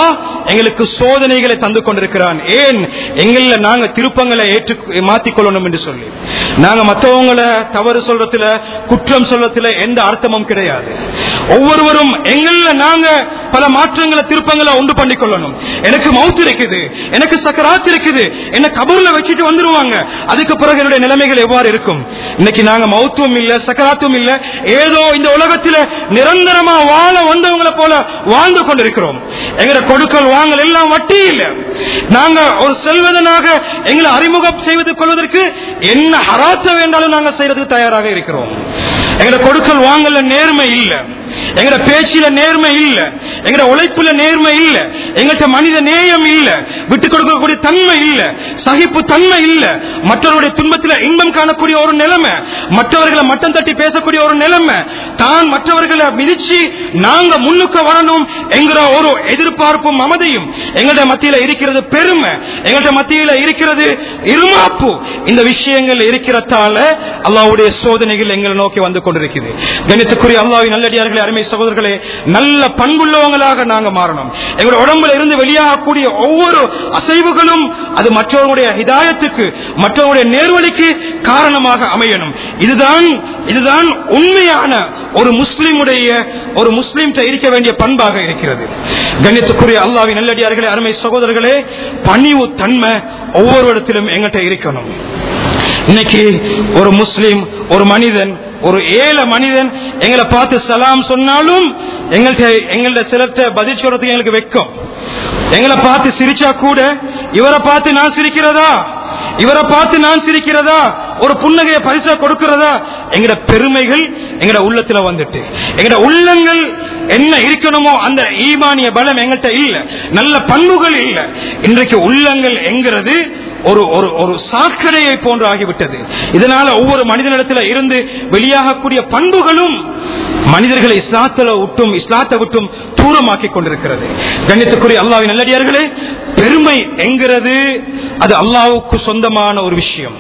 Speaker 1: எங்களுக்கு சோதனைகளை தந்து கொண்டிருக்கிறான் ஏன் எங்கள நாங்க திருப்பங்களை ஏற்று மாத்திக்கொள்ளணும் என்று சொல்லி நாங்க மற்றவங்கள தவறு சொல்றதுல குற்றம் சொல்றதுல எந்த அர்த்தமும் கிடையாது ஒவ்வொருவரும் எங்கள நாங்க பல மாற்றங்களை திருப்பங்களை உண்டு பண்ணி கொள்ளணும் எனக்கு மவுத்து இருக்குது எனக்கு சக்கராத் இருக்குது என்ன கபூர்ல வச்சுட்டு வந்துருவாங்க அதுக்கு பிறகு என்னுடைய நிலைமைகள் எவ்வாறு இருக்கும் இன்னைக்கு நாங்க மௌத்துவம் இல்ல சக்கராத்தும் இல்ல ஏதோ இந்த உலகத்துல நிரந்தரமா வாழ வந்தவங்களை போல வாழ்ந்து கொண்டிருக்கிறோம் எங்கட கொடுக்கல் வாங்கல் எல்லாம் வட்டி இல்ல நாங்க ஒரு செல்வதனாக எங்களை அறிமுகம் செய்வது கொள்வதற்கு என்ன ஹராத்த வேண்டாலும் நாங்க செய்யறதுக்கு தயாராக இருக்கிறோம் எங்கட கொடுக்கல் வாங்கல நேர்மை இல்ல எங்கட பேச்சில நேர்மை இல்ல எங்கட உழைப்புல நேர்மை இல்ல எங்கள்கிட்ட மனித நேயம் இல்ல விட்டு கொடுக்கக்கூடிய தன்மை இல்ல சகிப்பு தன்மை இல்ல மற்றவருடைய துன்பத்துல இன்பம் காணக்கூடிய ஒரு நிலைமை மற்றவர்களை மட்டம் தட்டி பேசக்கூடிய ஒரு நிலைமை தான் மற்றவர்களை மிதிச்சு நாங்க முன்னுக்கு வரணும் என்கிற ஒரு எதிர்பார்ப்பும் மமதையும் எங்கள்ட மத்தியில இருக்கிறது பெருமை எங்கள்ட மத்தியில இருக்கிறது இருமாப்பு இந்த விஷயங்கள் இருக்கிறதால அல்லாவுடைய சோதனைகள் எங்களை நோக்கி வந்து கொண்டிருக்கிறது கணித்துக்குரிய அல்லாவின் நல்லடியார்களே அருமை சகோதரர்களே நல்ல பண்புள்ளவங்களாக நாங்க மாறணும் எங்களுடைய உடம்புல இருந்து வெளியாகக்கூடிய ஒவ்வொரு அசைவுகளும் அது மற்றவர்களுடைய ஹிதாயத்துக்கு மற்றவருடைய நேர்வழிக்கு காரணமாக அமையணும் இதுதான் இதுதான் உண்மையான ஒரு முஸ்லிமுடைய ஒரு முஸ்லிம் இருக்க வேண்டிய பண்பாக இருக்கிறது கண்ணியத்துக்குரிய அல்லாவின் நல்லடியார்களே அருமை சகோதரர்களே பணிவு தன்மை ஒவ்வொரு இடத்திலும் எங்கிட்ட இருக்கணும் இன்னைக்கு ஒரு முஸ்லிம் ஒரு மனிதன் ஒரு ஏழை மனிதன் எங்களை பார்த்து சலாம் சொன்னாலும் எங்கள்கிட்ட எங்கள்ட்ட சிலர்கிட்ட பதில் சொல்றதுக்கு எங்களுக்கு வெக்கம் எங்களை பார்த்து சிரிச்சா கூட இவரை பார்த்து நான் சிரிக்கிறதா இவரை பார்த்து நான் சிரிக்கிறதா ஒரு புன்னகையை பரிசா கொடுக்கிறதா எங்கட பெருமைகள் எங்கட உள்ளத்துல வந்துட்டு எங்கட உள்ளங்கள் என்ன இருக்கணுமோ அந்த ஈமானிய பலம் எங்கள்கிட்ட இல்ல நல்ல பண்புகள் இல்ல இன்றைக்கு உள்ளங்கள் என்கிறது ஒரு ஒரு ஒரு சாக்கடையை போன்று ஆகிவிட்டது இதனால ஒவ்வொரு மனிதனிடத்துல இருந்து வெளியாகக்கூடிய பண்புகளும் மனிதர்களை இஸ்லாத்துல விட்டும் இஸ்லாத்தை விட்டும் தூரமாக்கி கொண்டிருக்கிறது கண்ணியத்துக்குரிய அல்லாவின் நல்லடியார்களே பெருமை என்கிறது அது அல்லாவுக்கு சொந்தமான ஒரு விஷயம்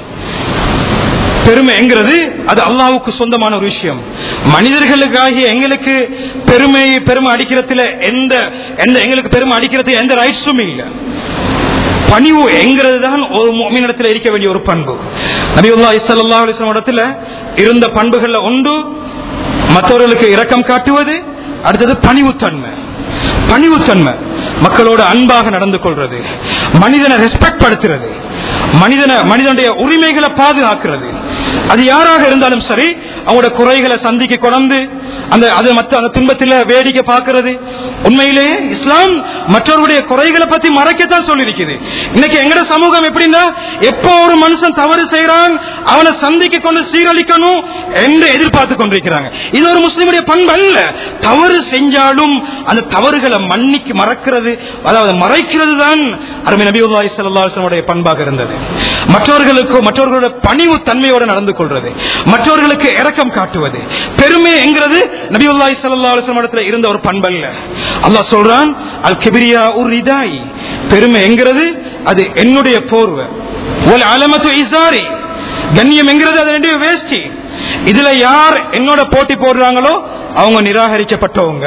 Speaker 1: பெருமை என்கிறது அது அல்லாவுக்கு சொந்தமான ஒரு விஷயம் மனிதர்களுக்காகிய எங்களுக்கு பெருமை பெருமை அடிக்கிறதுல எந்த எந்த எங்களுக்கு பெருமை அடிக்கிறது எந்த ரைட்ஸும் இல்லை பணிவு என்கிறது தான் ஒரு மீனிடத்தில் இருக்க வேண்டிய ஒரு பண்பு நபியுல்லா இஸ்லா அலிஸ்லாம் இடத்துல இருந்த பண்புகள்ல ஒன்று மற்றவர்களுக்கு இரக்கம் காட்டுவது அடுத்தது பணிவுத்தன்மை பணிவுத்தன்மை மக்களோட அன்பாக நடந்து கொள்றது மனிதனை ரெஸ்பெக்ட் படுத்துறது மனிதனை மனிதனுடைய உரிமைகளை பாதுகாக்கிறது அது யாராக இருந்தாலும் சரி அவங்களோட குறைகளை சந்திக்க கொண்டு அந்த அது மற்ற அந்த துன்பத்தில் வேடிக்கை பார்க்கிறது உண்மையிலேயே இஸ்லாம் மற்றவருடைய குறைகளை பத்தி மறைக்கத்தான் சொல்லியிருக்குது இன்னைக்கு எங்கட சமூகம் எப்படின்னா எப்போ ஒரு மனுஷன் தவறு செய்யறான் அவனை சந்திக்க கொண்டு சீரழிக்கணும் என்று எதிர்பார்த்து கொண்டிருக்கிறாங்க இது ஒரு முஸ்லிமுடைய பண்பு அல்ல தவறு செஞ்சாலும் அந்த தவறுகளை மன்னிக்கு மறக்கிறது அதாவது மறைக்கிறது தான் அருமை நபிவுல்லாஹி சல்லாஹுடைய பண்பாக இருந்தது மற்றவர்களுக்கு மற்றவர்களோட பணிவு தன்மையோடு நடந்து கொள்வது மற்றவர்களுக்கு இரக்கம் காட்டுவது பெருமை என்கிறது நபிவுல்லாஹி சல்லா அலுவலம் இடத்துல இருந்த ஒரு பண்பல்ல அல்லாஹ் சொல்றான் அல் கிபிரியா உர் ரிதாய் பெருமை என்கிறது அது என்னுடைய போர்வை ஒரு அலமத்து இசாரி கண்ணியம் என்கிறது அது ரெண்டு வேஷ்டி இதுல யார் என்னோட போட்டி போடுறாங்களோ அவங்க நிராகரிக்கப்பட்டவங்க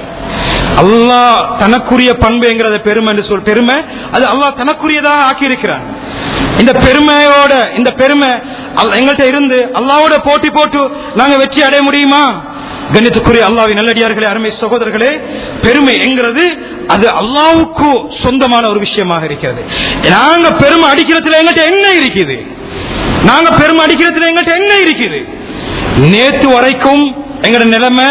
Speaker 1: அல்லாஹ் தனக்குரிய பண்பு என்கிறத பெருமை என்று சொல் பெருமை அது அல்லாஹ் தனக்குரியதாக ஆக்கி இருக்கிறான் இந்த பெருமையோட இந்த பெருமை எங்கள்கிட்ட இருந்து அல்லாவோட போட்டி போட்டு நாங்க வெற்றி அடைய முடியுமா கண்ணியத்துக்குரிய அல்லாவின் நல்லடியார்களே அருமை சகோதரர்களே பெருமை என்கிறது அது அல்லாவுக்கு சொந்தமான ஒரு விஷயமாக இருக்கிறது நாங்க பெருமை அடிக்கிறதுல எங்கள்கிட்ட என்ன இருக்குது நாங்க பெருமை அடிக்கிறதுல எங்கள்கிட்ட என்ன இருக்குது நேத்து வரைக்கும் எங்கட நிலைமை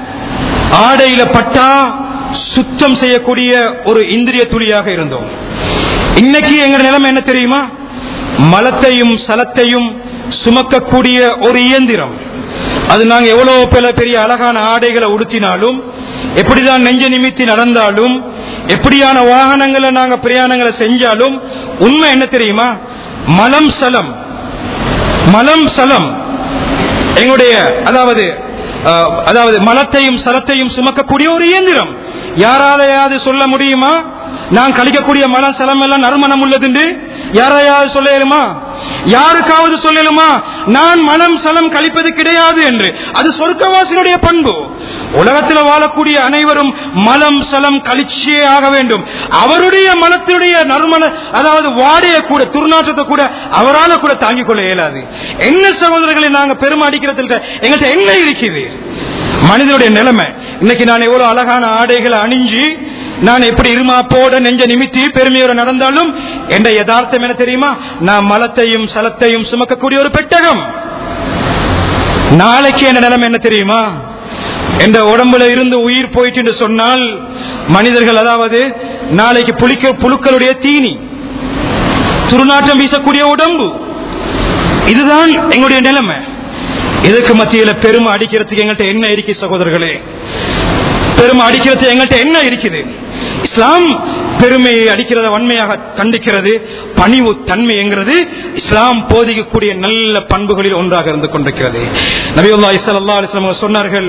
Speaker 1: ஆடையில பட்டா சுத்தம் செய்யக்கூடிய ஒரு இந்திரிய துளியாக இருந்தோம் இன்னைக்கு எங்க நிலைமை என்ன தெரியுமா மலத்தையும் சலத்தையும் சுமக்கக்கூடிய ஒரு இயந்திரம் அது நாங்க எவ்வளவு பல பெரிய அழகான ஆடைகளை உடுத்தினாலும் எப்படிதான் நெஞ்ச நிமித்தி நடந்தாலும் எப்படியான வாகனங்களை நாங்க பிரயாணங்களை செஞ்சாலும் உண்மை என்ன தெரியுமா மலம் சலம் மலம் சலம் எங்களுடைய அதாவது அதாவது மலத்தையும் சலத்தையும் சுமக்கக்கூடிய ஒரு இயந்திரம் யாராலையாவது சொல்ல முடியுமா நான் கழிக்கக்கூடிய மல சலம் எல்லாம் நறுமணம் உள்ளது யாரையாவது சொல்ல இயலுமா யாருக்காவது சொல்லலுமா நான் மனம் சலம் கழிப்பது கிடையாது என்று அது சொர்க்கவாசினுடைய பண்பு உலகத்தில் வாழக்கூடிய அனைவரும் மலம் சலம் கழிச்சே ஆக வேண்டும் அவருடைய மலத்தினுடைய நறுமண அதாவது வாடைய கூட துர்நாற்றத்தை கூட அவரால கூட தாங்கிக் கொள்ள இயலாது என்ன சகோதரர்களை நாங்க பெருமை அடிக்கிறதுல எங்கள்கிட்ட என்ன இருக்குது மனிதனுடைய நிலைமை இன்னைக்கு நான் எவ்வளவு அழகான ஆடைகளை அணிஞ்சு நான் எப்படி இருமாப்போட நெஞ்ச நிமித்தி பெருமையோட நடந்தாலும் என்ற யதார்த்தம் என்ன தெரியுமா நான் மலத்தையும் சலத்தையும் சுமக்கக்கூடிய ஒரு பெட்டகம் நாளைக்கு என்ன நிலைமை என்ன தெரியுமா என்ற உடம்புல இருந்து உயிர் போயிட்டு என்று சொன்னால் மனிதர்கள் அதாவது நாளைக்கு புலிக்க புழுக்களுடைய தீனி துருநாற்றம் வீசக்கூடிய உடம்பு இதுதான் எங்களுடைய நிலைமை இதுக்கு மத்தியில பெருமை அடிக்கிறதுக்கு எங்கள்கிட்ட என்ன இருக்கு சகோதரர்களே பெருமை அடிக்கிறது எங்கள்கிட்ட என்ன இருக்குது இஸ்லாம் பெருமையை அடிக்கிறத வன்மையாக கண்டிக்கிறது பணிவு தன்மை என்கிறது இஸ்லாம் போதிக்கக்கூடிய நல்ல பண்புகளில் ஒன்றாக இருந்து கொண்டிருக்கிறது நபியுல்லா இஸ்லா அலிஸ்லாம் சொன்னார்கள்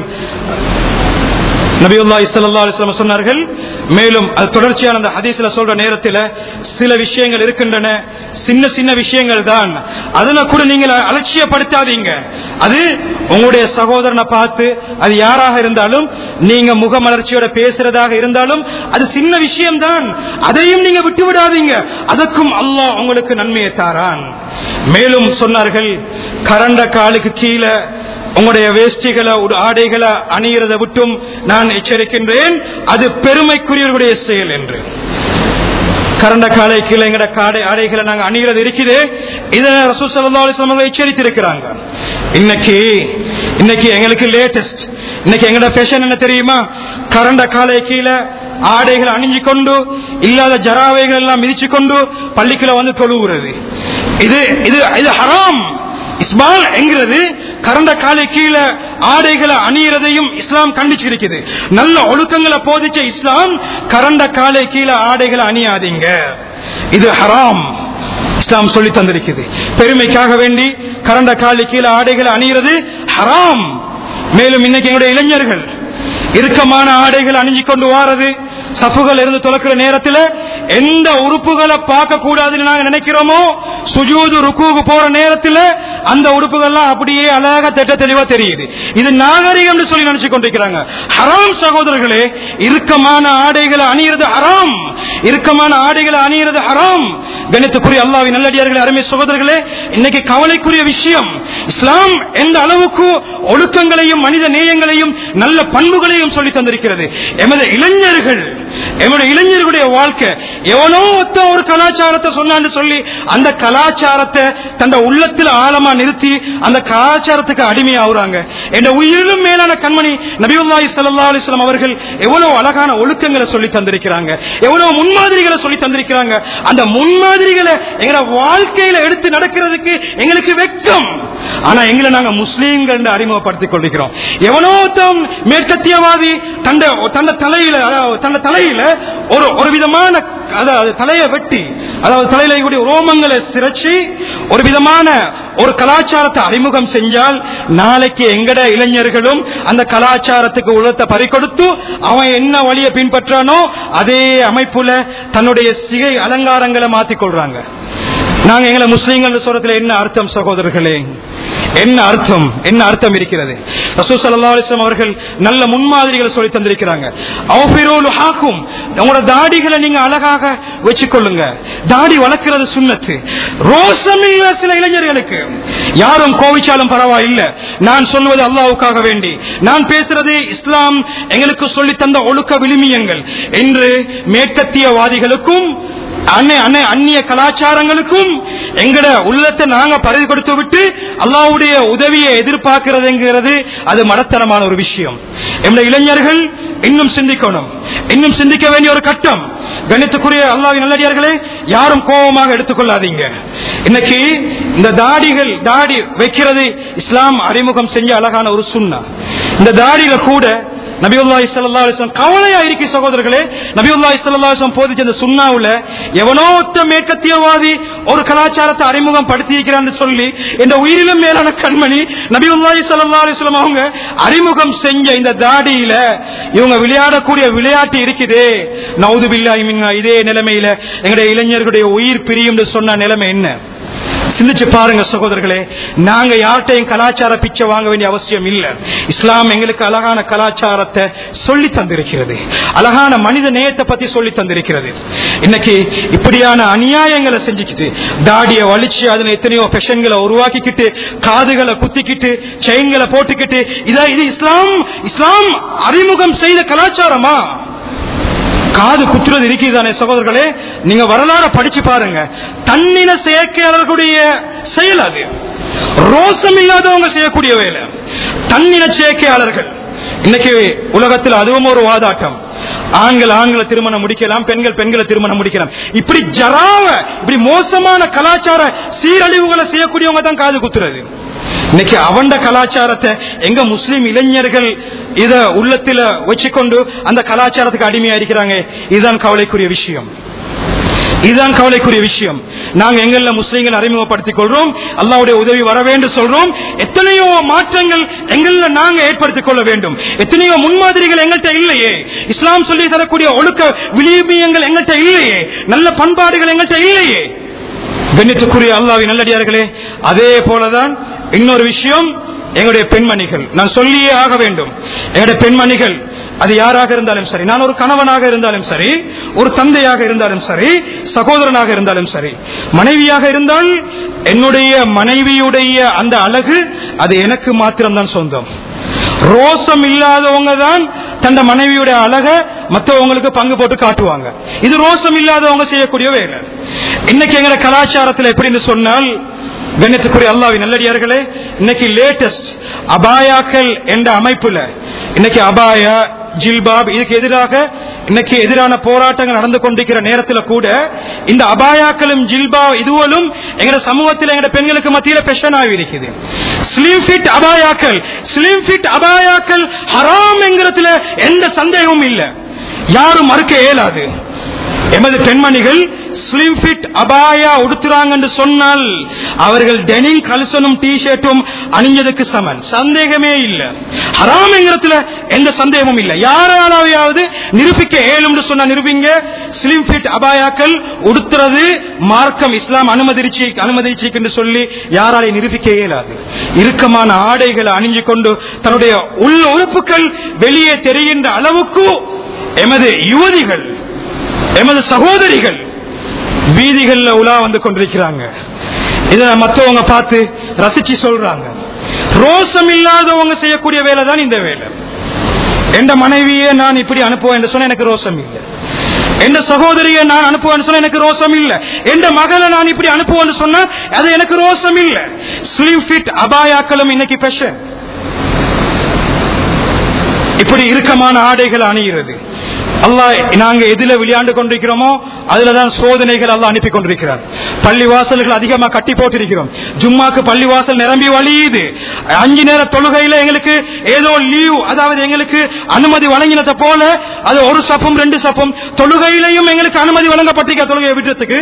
Speaker 1: நபியுல்லா இஸ்லா அலிஸ்லாம் சொன்னார்கள் மேலும் அது தொடர்ச்சியான அந்த ஹதீஸ்ல சொல்ற நேரத்தில் சில விஷயங்கள் இருக்கின்றன சின்ன சின்ன விஷயங்கள் தான் அதுல கூட நீங்கள் அலட்சியப்படுத்தாதீங்க அது உங்களுடைய சகோதரனை பார்த்து அது யாராக இருந்தாலும் நீங்க முகமலர்ச்சியோட பேசுறதாக இருந்தாலும் அது சின்ன விஷயம் தான் அதையும் நீங்க விட்டு விடாதீங்க அதற்கும் அல்லாஹ் உங்களுக்கு நன்மையை தாரான் மேலும் சொன்னார்கள் கரண்ட காலுக்கு கீழே உங்களுடைய வேஷ்டிகளை ஆடைகளை அணிகிறத விட்டும் நான் எச்சரிக்கின்றேன் அது பெருமைக்குரியவர்களுடைய செயல் என்று கரண்ட காலை கீழே எங்கட காடை ஆடைகளை நாங்க அணிகிறது இருக்குது இதை ரசூல் சல்லா அலிஸ்லாம் எச்சரித்திருக்கிறாங்க இன்னைக்கு இன்னைக்கு எங்களுக்கு லேட்டஸ்ட் இன்னைக்கு எங்கட ஃபேஷன் என்ன தெரியுமா கரண்ட காலை கீழே ஆடைகள் அணிஞ்சு கொண்டு இல்லாத ஜராவைகள் எல்லாம் மிதிச்சு கொண்டு பள்ளிக்குள்ள வந்து தொழுகிறது இது இது இது ஹராம் இஸ்மால் என்கிறது கரண்ட காலை கீழே ஆடைகளை அணியறதையும் இஸ்லாம் கண்டிச்சிருக்குது நல்ல ஒழுக்கங்களை போதிச்ச இஸ்லாம் கரண்ட காலை கீழே ஆடைகளை அணியாதீங்க இது ஹராம் இஸ்லாம் சொல்லி தந்திருக்குது பெருமைக்காக வேண்டி கரண்ட காலை கீழே ஆடைகளை அணிகிறது ஹராம் மேலும் இன்னைக்கு எங்களுடைய இளைஞர்கள் இறுக்கமான ஆடைகள் அணிஞ்சு கொண்டு வாரது சப்புகள் இருந்து துறக்கிற நேரத்தில் எந்த உறுப்புகளை பார்க்க கூடாதுன்னு நாங்க நினைக்கிறோமோ சுஜூது ருக்குவுக்கு போற நேரத்தில் அந்த உறுப்புகள்லாம் அப்படியே அழகா திட்ட தெளிவா தெரியுது இது நாகரிகம் சொல்லி நினைச்சு கொண்டிருக்கிறாங்க ஹராம் சகோதரர்களே இறுக்கமான ஆடைகளை அணியிறது ஹராம் இறுக்கமான ஆடைகளை அணியிறது ஹராம் கணித்துக்குரிய அல்லாவி நல்லடியார்களே அருமை சகோதரர்களே இன்னைக்கு கவலைக்குரிய விஷயம் இஸ்லாம் எந்த அளவுக்கு ஒழுக்கங்களையும் மனித நேயங்களையும் நல்ல பண்புகளையும் சொல்லி தந்திருக்கிறது எமது இளைஞர்கள் எமது இளைஞர்களுடைய வாழ்க்கை எவனோ ஒத்த ஒரு கலாச்சாரத்தை சொன்னான்னு சொல்லி அந்த கலாச்சாரத்தை தந்த உள்ளத்தில் ஆழமா நிறுத்தி அந்த கலாச்சாரத்துக்கு அடிமையாகுறாங்க என்ற உயிரிலும் மேலான கண்மணி நபிவுல்லாஹி ஸல்லல்லாஹு அலைஹி வஸல்லம் அவர்கள் எவ்வளவு அழகான ஒழுக்கங்களை சொல்லி தந்திருக்கிறாங்க எவ்வளவு முன்மாதிரிகளை சொல்லி தந்திருக்கிறாங்க அந்த முன்மாதிரிகளை எங்கள வாழ்க்கையில எடுத்து நடக்கிறதுக்கு எங்களுக்கு வெக்கம் ஆனா எங்களை நாங்க முஸ்லீம்கள் என்று அறிமுகப்படுத்திக் கொள்கிறோம் எவனோ தம் மேற்கத்தியவாதி தந்த தந்த தலையில அதாவது தந்த தலையில ஒரு ஒரு விதமான அதாவது தலையை வெட்டி அதாவது தலையில கூடிய ரோமங்களை சிரைச்சி ஒரு விதமான ஒரு கலாச்சாரத்தை அறிமுகம் செஞ்சால் நாளைக்கு எங்கட இளைஞர்களும் அந்த கலாச்சாரத்துக்கு உலகத்தை பறிக்கொடுத்து அவன் என்ன வழியை பின்பற்றானோ அதே அமைப்புல தன்னுடைய சிகை அலங்காரங்களை மாத்திக் கொள்றாங்க நாங்க எங்களை முஸ்லீம்கள் சொல்றதுல என்ன அர்த்தம் சகோதரர்களே என்ன அர்த்தம் என்ன அர்த்தம் இருக்கிறது ரசூல் ஸல்லல்லாஹு அலைஹி வஸல்லம் அவர்கள் நல்ல முன்மாதிரிகளை சொல்லி தந்திருக்கிறாங்க அவ்ஃபிரூல் ஹாக்கும் உங்களோட தாடிகளை நீங்க அழகாக வச்சுக்கொள்ளுங்க தாடி வளர்க்கிறது சுண்ணத்து ரோசமில்ல சில இளைஞர்களுக்கு யாரும் கோவிச்சாலும் பரவாயில்லை நான் சொல்வது அல்லாவுக்காக வேண்டி நான் பேசுறது இஸ்லாம் எங்களுக்கு சொல்லி தந்த ஒழுக்க விழுமியங்கள் என்று மேற்கத்தியவாதிகளுக்கும் அன்னை அன்னை அந்நிய கலாச்சாரங்களுக்கும் எங்கட உள்ளத்தை நாங்க பரிதி கொடுத்து விட்டு அல்லாவுடைய உதவியை எதிர்பார்க்கிறதுங்கிறது அது மடத்தனமான ஒரு விஷயம் எங்களுடைய இளைஞர்கள் இன்னும் சிந்திக்கணும் இன்னும் சிந்திக்க வேண்டிய ஒரு கட்டம் கணித்துக்குரிய அல்லாவின் நல்லடியார்களே யாரும் கோபமாக எடுத்துக்கொள்ளாதீங்க இன்னைக்கு இந்த தாடிகள் தாடி வைக்கிறது இஸ்லாம் அறிமுகம் செஞ்ச அழகான ஒரு சுண்ணா இந்த தாடியில கூட நபியுல்லாஹி ஸல்லல்லாஹு அலைஹி வஸல்லம் கவலையா இருக்கு சகோதரர்களே நபியுல்லாஹி ஸல்லல்லாஹு அலைஹி வஸல்லம் போதிச்ச இந்த சுன்னாவுல எவனோ ஒத்த மேற்கத்தியவாதி ஒரு கலாச்சாரத்தை அறிமுகம் படுத்தி இருக்கிறான்னு சொல்லி இந்த உயிரிலும் மேலான கண்மணி நபியுல்லாஹி ஸல்லல்லாஹு அலைஹி வஸல்லம் அவங்க அறிமுகம் செஞ்ச இந்த தாடியில இவங்க விளையாடக்கூடிய விளையாட்டு இருக்குதே நவுது பில்லாஹி மின்னா இதே நிலைமையில எங்களுடைய இளைஞர்களுடைய உயிர் பிரியும் சொன்ன நிலைமை என்ன சிந்திச்சு பாருங்க சகோதரர்களே நாங்க யார்கிட்டையும் கலாச்சார பிச்சை வாங்க வேண்டிய அவசியம் இல்ல இஸ்லாம் எங்களுக்கு அழகான கலாச்சாரத்தை சொல்லி தந்திருக்கிறது அழகான மனித நேயத்தை பத்தி சொல்லி தந்திருக்கிறது இன்னைக்கு இப்படியான அநியாயங்களை செஞ்சுக்கிட்டு தாடிய வலிச்சு அதுல எத்தனையோ பெஷன்களை உருவாக்கிக்கிட்டு காதுகளை குத்திக்கிட்டு செயின்களை போட்டுக்கிட்டு இதா இது இஸ்லாம் இஸ்லாம் அறிமுகம் செய்த கலாச்சாரமா காது குத்துறது இருக்குதானே சகோதரர்களே நீங்க வரலாறு படிச்சு பாருங்க தன்னின செயற்கையாளர்களுடைய செயல் அது ரோசம் இல்லாதவங்க செய்யக்கூடிய வேலை தன்னின செயற்கையாளர்கள் இன்னைக்கு உலகத்தில் அதுவும் ஒரு வாதாட்டம் ஆண்கள் ஆண்களை திருமணம் முடிக்கலாம் பெண்கள் பெண்களை திருமணம் முடிக்கலாம் இப்படி ஜராவ இப்படி மோசமான கலாச்சார சீரழிவுகளை செய்யக்கூடியவங்க தான் காது குத்துறது இன்னைக்கு அவண்ட கலாச்சாரத்தை எங்க முஸ்லிம் இளைஞர்கள் இத உள்ளத்துல வச்சுக்கொண்டு அந்த கலாச்சாரத்துக்கு அடிமையா இருக்கிறாங்க இதுதான் கவலைக்குரிய விஷயம் இதுதான் கவலைக்குரிய விஷயம் நாங்க எங்கள முஸ்லீம்கள் அறிமுகப்படுத்திக் கொள்றோம் அல்லாவுடைய உதவி வர வேண்டும் சொல்றோம் எத்தனையோ மாற்றங்கள் எங்கள நாங்க ஏற்படுத்திக் கொள்ள வேண்டும் எத்தனையோ முன்மாதிரிகள் எங்கள்கிட்ட இல்லையே இஸ்லாம் சொல்லி தரக்கூடிய ஒழுக்க விளிமியங்கள் எங்கள்கிட்ட இல்லையே நல்ல பண்பாடுகள் எங்கள்கிட்ட இல்லையே கண்ணியத்துக்குரிய அல்லாவி நல்லடியார்களே அதே போலதான் இன்னொரு விஷயம் எங்களுடைய பெண்மணிகள் நான் சொல்லியே ஆக வேண்டும் எங்களுடைய பெண்மணிகள் அது யாராக இருந்தாலும் சரி நான் ஒரு கணவனாக இருந்தாலும் சரி ஒரு தந்தையாக இருந்தாலும் சரி சகோதரனாக இருந்தாலும் சரி மனைவியாக இருந்தால் என்னுடைய மனைவியுடைய அந்த அழகு அது எனக்கு மாத்திரம்தான் சொந்தம் ரோசம் இல்லாதவங்க தான் தந்த மனைவியுடைய அழக மற்றவங்களுக்கு பங்கு போட்டு காட்டுவாங்க இது ரோசம் இல்லாதவங்க செய்யக்கூடிய வேலை இன்னைக்கு எங்க கலாச்சாரத்தில் எப்படின்னு சொன்னால் கண்ணியத்துக்குரிய அல்லாவி நல்லடியார்களே இன்னைக்கு லேட்டஸ்ட் அபாயாக்கள் என்ற அமைப்புல இன்னைக்கு அபாயா ஜில்பாப் இதுக்கு எதிராக இன்னைக்கு எதிரான போராட்டங்கள் நடந்து கொண்டிருக்கிற நேரத்தில் கூட இந்த அபாயாக்களும் ஜில்பா இதுவலும் எங்க சமூகத்தில் எங்க பெண்களுக்கு மத்தியில பெஷன் ஆகி இருக்குது ஸ்லிம் ஃபிட் அபாயாக்கள் ஸ்லிம் ஃபிட் அபாயாக்கள் ஹராம் என்கிறதுல எந்த சந்தேகமும் இல்லை யாரும் மறுக்க இயலாது எமது பெண்மணிகள் ஸ்லிம் ஃபிட் அபாயா உடுத்துறாங்க என்று சொன்னால் அவர்கள் டெனிங் கல்சனும் டி ஷர்ட்டும் அணிஞ்சதுக்கு சமன் சந்தேகமே இல்ல ஹராம்ங்கிறதுல எந்த சந்தேகமும் இல்ல யாராலாவது நிரூபிக்க ஏழும் சொன்னா நிரூபிங்க ஸ்லிம் ஃபிட் அபாயாக்கள் உடுத்துறது மார்க்கம் இஸ்லாம் அனுமதிச்சு அனுமதிச்சு என்று சொல்லி யாராலே நிரூபிக்க இயலாது இறுக்கமான ஆடைகளை அணிஞ்சு கொண்டு தன்னுடைய உள்ள உறுப்புகள் வெளியே தெரிகின்ற அளவுக்கு எமது யுவதிகள் எமது சகோதரிகள் வீதிகள்ல உலா வந்து கொண்டிருக்கிறாங்க இத மத்தவங்க பார்த்து ரசிச்சு சொல்றாங்க ரோசம் இல்லாதவங்க செய்யக்கூடிய வேலை தான் இந்த வேலை எந்த மனைவியே நான் இப்படி அனுப்புவேன் என்று சொன்ன எனக்கு ரோசம் இல்லை எந்த சகோதரியை நான் அனுப்புவேன் சொன்ன எனக்கு ரோசம் இல்ல எந்த மகளை நான் இப்படி அனுப்புவேன் சொன்னா அது எனக்கு ரோசம் இல்ல ஸ்லிம் ஃபிட் அபாயாக்களும் இன்னைக்கு பெஷன் இப்படி இறுக்கமான ஆடைகள் அணிகிறது அல்லாஹ் நாங்க எதுல விளையாண்டு கொண்டிருக்கிறோமோ அதுலதான் சோதனைகள் அல்லாஹ் அனுப்பி கொண்டிருக்கிறார் பள்ளி வாசல்கள் அதிகமா கட்டி போட்டிருக்கிறோம் ஜும்மாக்கு பள்ளி வாசல் நிரம்பி வழியுது அஞ்சு நேர தொழுகையில எங்களுக்கு ஏதோ லீவ் அதாவது எங்களுக்கு அனுமதி வழங்கினதை போல அது ஒரு சப்பும் ரெண்டு சப்பும் தொழுகையிலையும் எங்களுக்கு அனுமதி வழங்கப்பட்டிருக்க தொழுகையை விடுறதுக்கு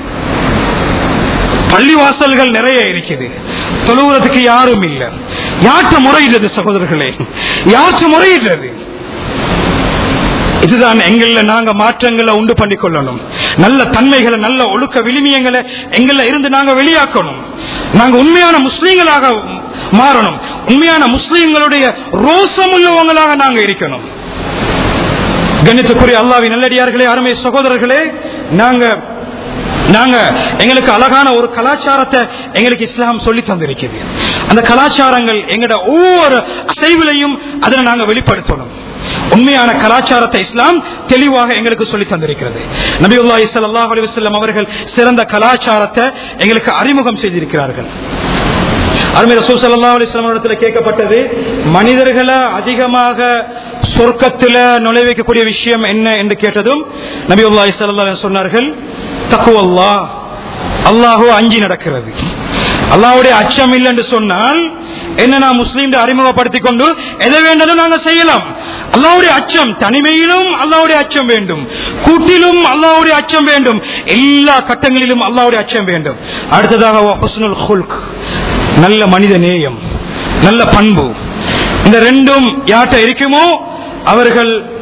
Speaker 1: பள்ளிவாசல்கள் நிறைய இருக்குது தொழுகிறதுக்கு யாரும் இல்ல யாற்று முறையிடுறது சகோதரர்களே யாற்று முறையிடுறது இதுதான் எங்கள நாங்க மாற்றங்களை உண்டு பண்ணி கொள்ளணும் நல்ல தன்மைகளை நல்ல ஒழுக்க விளிமியங்களை எங்கள இருந்து நாங்க வெளியாக்கணும் நாங்க உண்மையான முஸ்லீம்களாக மாறணும் உண்மையான முஸ்லீம்களுடைய ரோசம் உள்ளவங்களாக நாங்க இருக்கணும் கண்ணியத்துக்குரிய அல்லாவி நல்லடியார்களே அருமை சகோதரர்களே நாங்க நாங்க எங்களுக்கு அழகான ஒரு கலாச்சாரத்தை எங்களுக்கு இஸ்லாம் சொல்லி தந்திருக்கிறது அந்த கலாச்சாரங்கள் எங்கட ஒவ்வொரு அசைவிலையும் அதனை நாங்க வெளிப்படுத்தணும் உண்மையான கலாச்சாரத்தை இஸ்லாம் தெளிவாக எங்களுக்கு சொல்லி தந்திருக்கிறது நபியுல்லா இஸ்லாஹ் அலிவசல்லம் அவர்கள் சிறந்த கலாச்சாரத்தை எங்களுக்கு அறிமுகம் செய்திருக்கிறார்கள் அருமை ரசூல் சல்லா அலிஸ்லாம் இடத்துல கேட்கப்பட்டது மனிதர்களை அதிகமாக சொர்க்கத்தில் நுழைவிக்கக்கூடிய விஷயம் என்ன என்று கேட்டதும் நபியுல்லா இஸ்லா சொன்னார்கள் தக்குவல்லா அல்லாஹோ அஞ்சி நடக்கிறது அல்லாவுடைய அச்சம் இல்லை என்று சொன்னால் என்ன நான் முஸ்லீம் அறிமுகப்படுத்திக் கொண்டு எதை வேண்டாலும் நாங்கள் செய்யலாம் அல்லாவுடைய அச்சம் தனிமையிலும் அல்லாவுடைய அச்சம் வேண்டும் கூட்டிலும் அல்லாவுடைய அச்சம் வேண்டும் எல்லா கட்டங்களிலும் அல்லாவுடைய அச்சம் வேண்டும் அடுத்ததாக நல்ல மனித நேயம் நல்ல பண்பு இந்த ரெண்டும் யார்கிட்ட இருக்குமோ அவர்கள்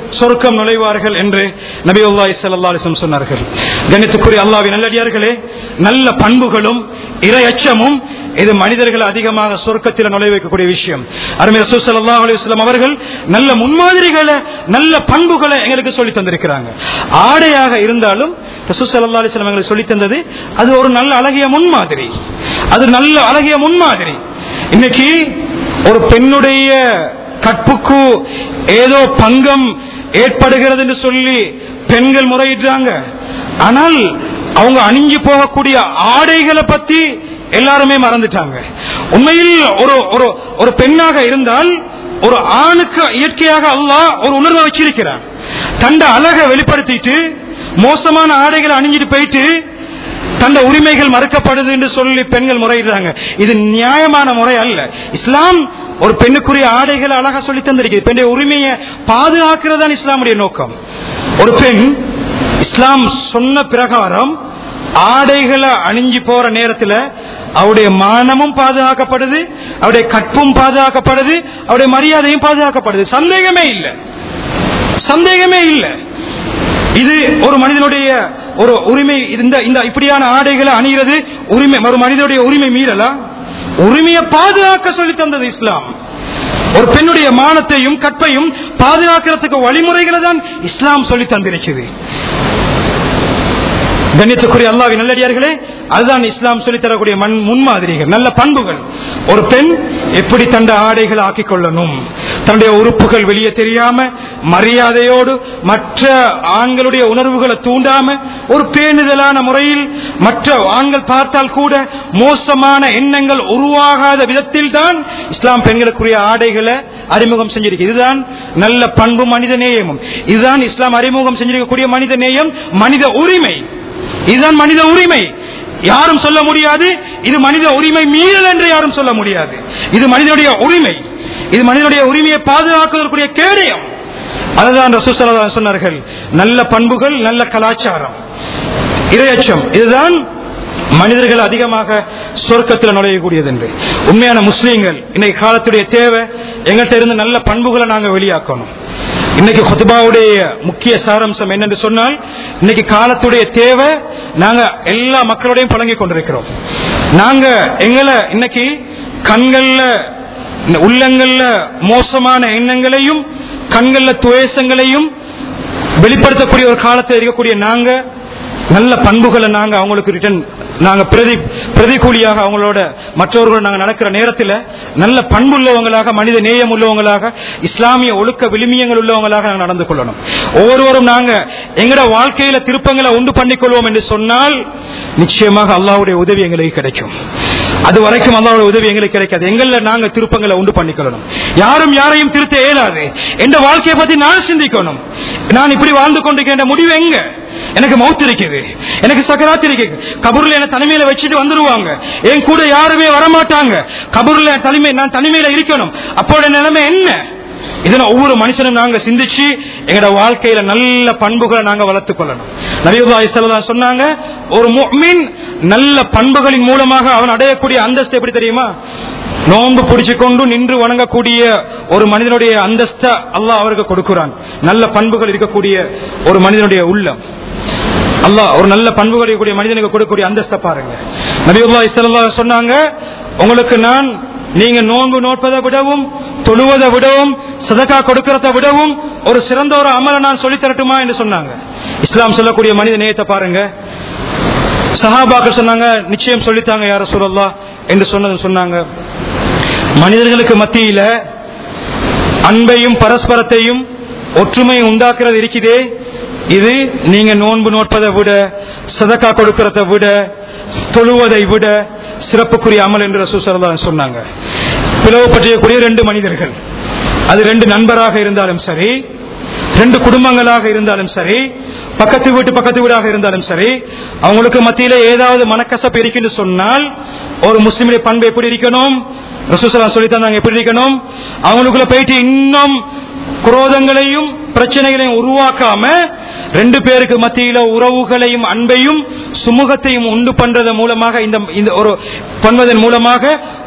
Speaker 1: சொர்க்கம் நுழைவார்கள் என்று நபி அல்லாஹ் ஸல்லல்லாஹு அலைஹி வஸல்லம் சொன்னார்கள் கணித்துக்குரிய அல்லாஹ்வின் நல்லடியார்களே நல்ல பண்புகளும் இரையச்சமும் இது மனிதர்கள் அதிகமாக சொர்க்கத்தில் நுழை வைக்கக்கூடிய விஷயம் அருமை ரசூல் ஸல்லல்லாஹு அலைஹி வஸல்லம் அவர்கள் நல்ல முன்மாதிரிகளை நல்ல பண்புகளை எங்களுக்கு சொல்லி தந்திருக்கிறாங்க ஆடையாக இருந்தாலும் ரசூல் ஸல்லல்லாஹு அலைஹி வஸல்லம் எங்களுக்கு சொல்லி தந்தது அது ஒரு நல்ல அழகிய முன்மாதிரி அது நல்ல அழகிய முன்மாதிரி இன்னைக்கு ஒரு பெண்ணுடைய கற்புக்கு ஏதோ பங்கம் ஏற்படுகிறது என்று சொல்லி பெண்கள் முறையிடுறாங்க ஆனால் அவங்க அணிஞ்சு போகக்கூடிய ஆடைகளை பத்தி எல்லாருமே மறந்துட்டாங்க உண்மையில் ஒரு ஒரு ஒரு பெண்ணாக இருந்தால் ஒரு ஆணுக்கு இயற்கையாக அல்லாஹ் ஒரு உணர்வை வச்சிருக்கிறான் தண்ட அழகை வெளிப்படுத்திட்டு மோசமான ஆடைகளை அணிஞ்சிட்டு போயிட்டு தந்த உரிமைகள் மறுக்கப்படுது என்று சொல்லி பெண்கள் முறையிடுறாங்க இது நியாயமான முறை அல்ல இஸ்லாம் ஒரு பெண்ணுக்குரிய ஆடைகளை அழகா சொல்லி தந்திருக்கிறது பெண்ணுடைய உரிமையை பாதுகாக்கிறது தான் இஸ்லாமுடைய நோக்கம் ஒரு பெண் இஸ்லாம் சொன்ன பிரகாரம் ஆடைகளை அணிஞ்சு போற நேரத்துல அவருடைய மானமும் பாதுகாக்கப்படுது அவருடைய கற்பும் பாதுகாக்கப்படுது அவருடைய மரியாதையும் பாதுகாக்கப்படுது சந்தேகமே இல்லை சந்தேகமே இல்லை இது ஒரு மனிதனுடைய ஒரு உரிமை இந்த இந்த இப்படியான ஆடைகளை அணிகிறது உரிமை ஒரு மனிதனுடைய உரிமை மீறலா உரிமையை பாதுகாக்க சொல்லி தந்தது இஸ்லாம் ஒரு பெண்ணுடைய மானத்தையும் கற்பையும் பாதுகாக்கிறதுக்கு வழிமுறைகளை தான் இஸ்லாம் சொல்லி தந்திருக்கிறது கண்ணியத்துக்குரிய அல்லாவின் நல்லடியார்களே அதுதான் இஸ்லாம் சொல்லித் தரக்கூடிய மண் முன்மாதிரிகள் நல்ல பண்புகள் ஒரு பெண் எப்படி தந்த ஆடைகள் ஆக்கிக் கொள்ளணும் தன்னுடைய உறுப்புகள் வெளியே தெரியாம மரியாதையோடு மற்ற ஆண்களுடைய உணர்வுகளை தூண்டாம ஒரு பேணுதலான முறையில் மற்ற ஆண்கள் பார்த்தால் கூட மோசமான எண்ணங்கள் உருவாகாத விதத்தில் தான் இஸ்லாம் பெண்களுக்குரிய ஆடைகளை அறிமுகம் செஞ்சிருக்கு இதுதான் நல்ல பண்பு மனித நேயமும் இதுதான் இஸ்லாம் அறிமுகம் செஞ்சிருக்கக்கூடிய மனித நேயம் மனித உரிமை இதுதான் மனித உரிமை யாரும் சொல்ல முடியாது இது மனித உரிமை மீறல் என்று யாரும் சொல்ல முடியாது இது மனிதனுடைய உரிமை இது மனிதனுடைய உரிமையை பாதுகாக்குவதற்குரிய கேடயம் அதுதான் ரசூசல்லா சொன்னார்கள் நல்ல பண்புகள் நல்ல கலாச்சாரம் இரையச்சம் இதுதான் மனிதர்கள் அதிகமாக சொர்க்கத்தில் நுழையக்கூடியது என்று உண்மையான முஸ்லீம்கள் இன்னைக்கு காலத்துடைய தேவை எங்கள்கிட்ட இருந்து நல்ல பண்புகளை நாங்கள் வெளியாக்கணும் இன்னைக்கு ஹுத்பாவுடைய முக்கிய சாராம்சம் என்னென்று சொன்னால் இன்னைக்கு காலத்துடைய தேவை நாங்க எல்லா மக்களோடையும் பழங்கி கொண்டிருக்கிறோம் நாங்க எங்களை இன்னைக்கு கண்கள்ல உள்ளங்கள்ல மோசமான எண்ணங்களையும் கண்கள்ல துவேசங்களையும் வெளிப்படுத்தக்கூடிய ஒரு காலத்தில் இருக்கக்கூடிய நாங்க நல்ல பண்புகளை நாங்க அவங்களுக்கு ரிட்டர்ன் நாங்க பிரதி பிரதிகூலியாக அவங்களோட மற்றவர்கள் நாங்க நடக்கிற நேரத்தில் நல்ல பண்புள்ளவங்களாக மனித நேயம் உள்ளவங்களாக இஸ்லாமிய ஒழுக்க விளிமியங்கள் உள்ளவங்களாக நாங்க நடந்து கொள்ளணும் ஒவ்வொருவரும் நாங்க எங்கட வாழ்க்கையில திருப்பங்களை உண்டு பண்ணிக்கொள்வோம் என்று சொன்னால் நிச்சயமாக அல்லாவுடைய உதவி எங்களுக்கு கிடைக்கும் அது வரைக்கும் அல்லாவுடைய உதவி எங்களுக்கு கிடைக்காது எங்கள நாங்க திருப்பங்களை உண்டு பண்ணிக்கொள்ளணும் யாரும் யாரையும் திருத்த இயலாது எந்த வாழ்க்கையை பத்தி நான் சிந்திக்கணும் நான் இப்படி வாழ்ந்து கொண்டிருக்கின்ற முடிவு எங்க எனக்கு மௌத்து இருக்குது எனக்கு சக்கராத்து இருக்கு கபூர்ல என்ன தனிமையில வச்சுட்டு வந்துருவாங்க என் கூட யாருமே வரமாட்டாங்க கபூர்ல தனிமை நான் தனிமையில இருக்கணும் அப்போட நிலைமை என்ன இதனை ஒவ்வொரு மனுஷனும் நாங்க சிந்திச்சு எங்களோட வாழ்க்கையில நல்ல பண்புகளை நாங்க வளர்த்துக் கொள்ளணும் நபிபுல்லா சொன்னாங்க ஒரு முஃமின் நல்ல பண்புகளின் மூலமாக அவன் அடையக்கூடிய அந்தஸ்து எப்படி தெரியுமா நோன்பு பிடிச்சு கொண்டு நின்று வணங்கக்கூடிய ஒரு மனிதனுடைய அந்தஸ்த அல்லாஹ் அவருக்கு கொடுக்கிறான் நல்ல பண்புகள் இருக்கக்கூடிய ஒரு மனிதனுடைய உள்ளம் அல்லாஹ் ஒரு நல்ல பண்புகள் இருக்கக்கூடிய மனிதனுக்கு கொடுக்கக்கூடிய அந்தஸ்தை பாருங்க நபிபுல்லா இஸ்லா சொன்னாங்க உங்களுக்கு நான் நீங்க நோன்பு நோட்பதை விடவும் தொழுவதை விடவும் சதக்கா கொடுக்கறத விடவும் ஒரு சிறந்த ஒரு அமலை நான் சொல்லி தரட்டுமா என்று சொன்னாங்க இஸ்லாம் சொல்லக்கூடிய மனித நேயத்தை பாருங்க சஹாபாக்கள் சொன்னாங்க நிச்சயம் சொல்லித்தாங்க யார சொல்லலாம் என்று சொன்னது சொன்னாங்க மனிதர்களுக்கு மத்தியில அன்பையும் பரஸ்பரத்தையும் ஒற்றுமையும் உண்டாக்குறது இருக்குதே இது நீங்க நோன்பு நோட்பதை விட சதக்கா கொடுக்கறதை விட தொழுவதை விட சிறப்புக்குரிய அமல் என்று ரசூசரதா சொன்னாங்க பிளவுபற்றியக்கூடிய ரெண்டு மனிதர்கள் அது ரெண்டு நண்பராக இருந்தாலும் சரி ரெண்டு குடும்பங்களாக இருந்தாலும் சரி பக்கத்து வீட்டு பக்கத்து வீடாக இருந்தாலும் சரி அவங்களுக்கு மத்தியில ஏதாவது மனக்கசப்பு இருக்குன்னு சொன்னால் ஒரு முஸ்லிமுடைய பண்பு எப்படி இருக்கணும் ரசூசலா சொல்லி தந்தாங்க எப்படி இருக்கணும் அவங்களுக்குள்ள போயிட்டு இன்னும் குரோதங்களையும் பிரச்சனைகளையும் உருவாக்காம ரெண்டு பேருக்கு மத்தியில உறவுகளையும் அன்பையும் சுமூகத்தையும் உண்டு பண்றது மூலமாக இந்த இந்த ஒரு பண்ணுவதன் மூலமாக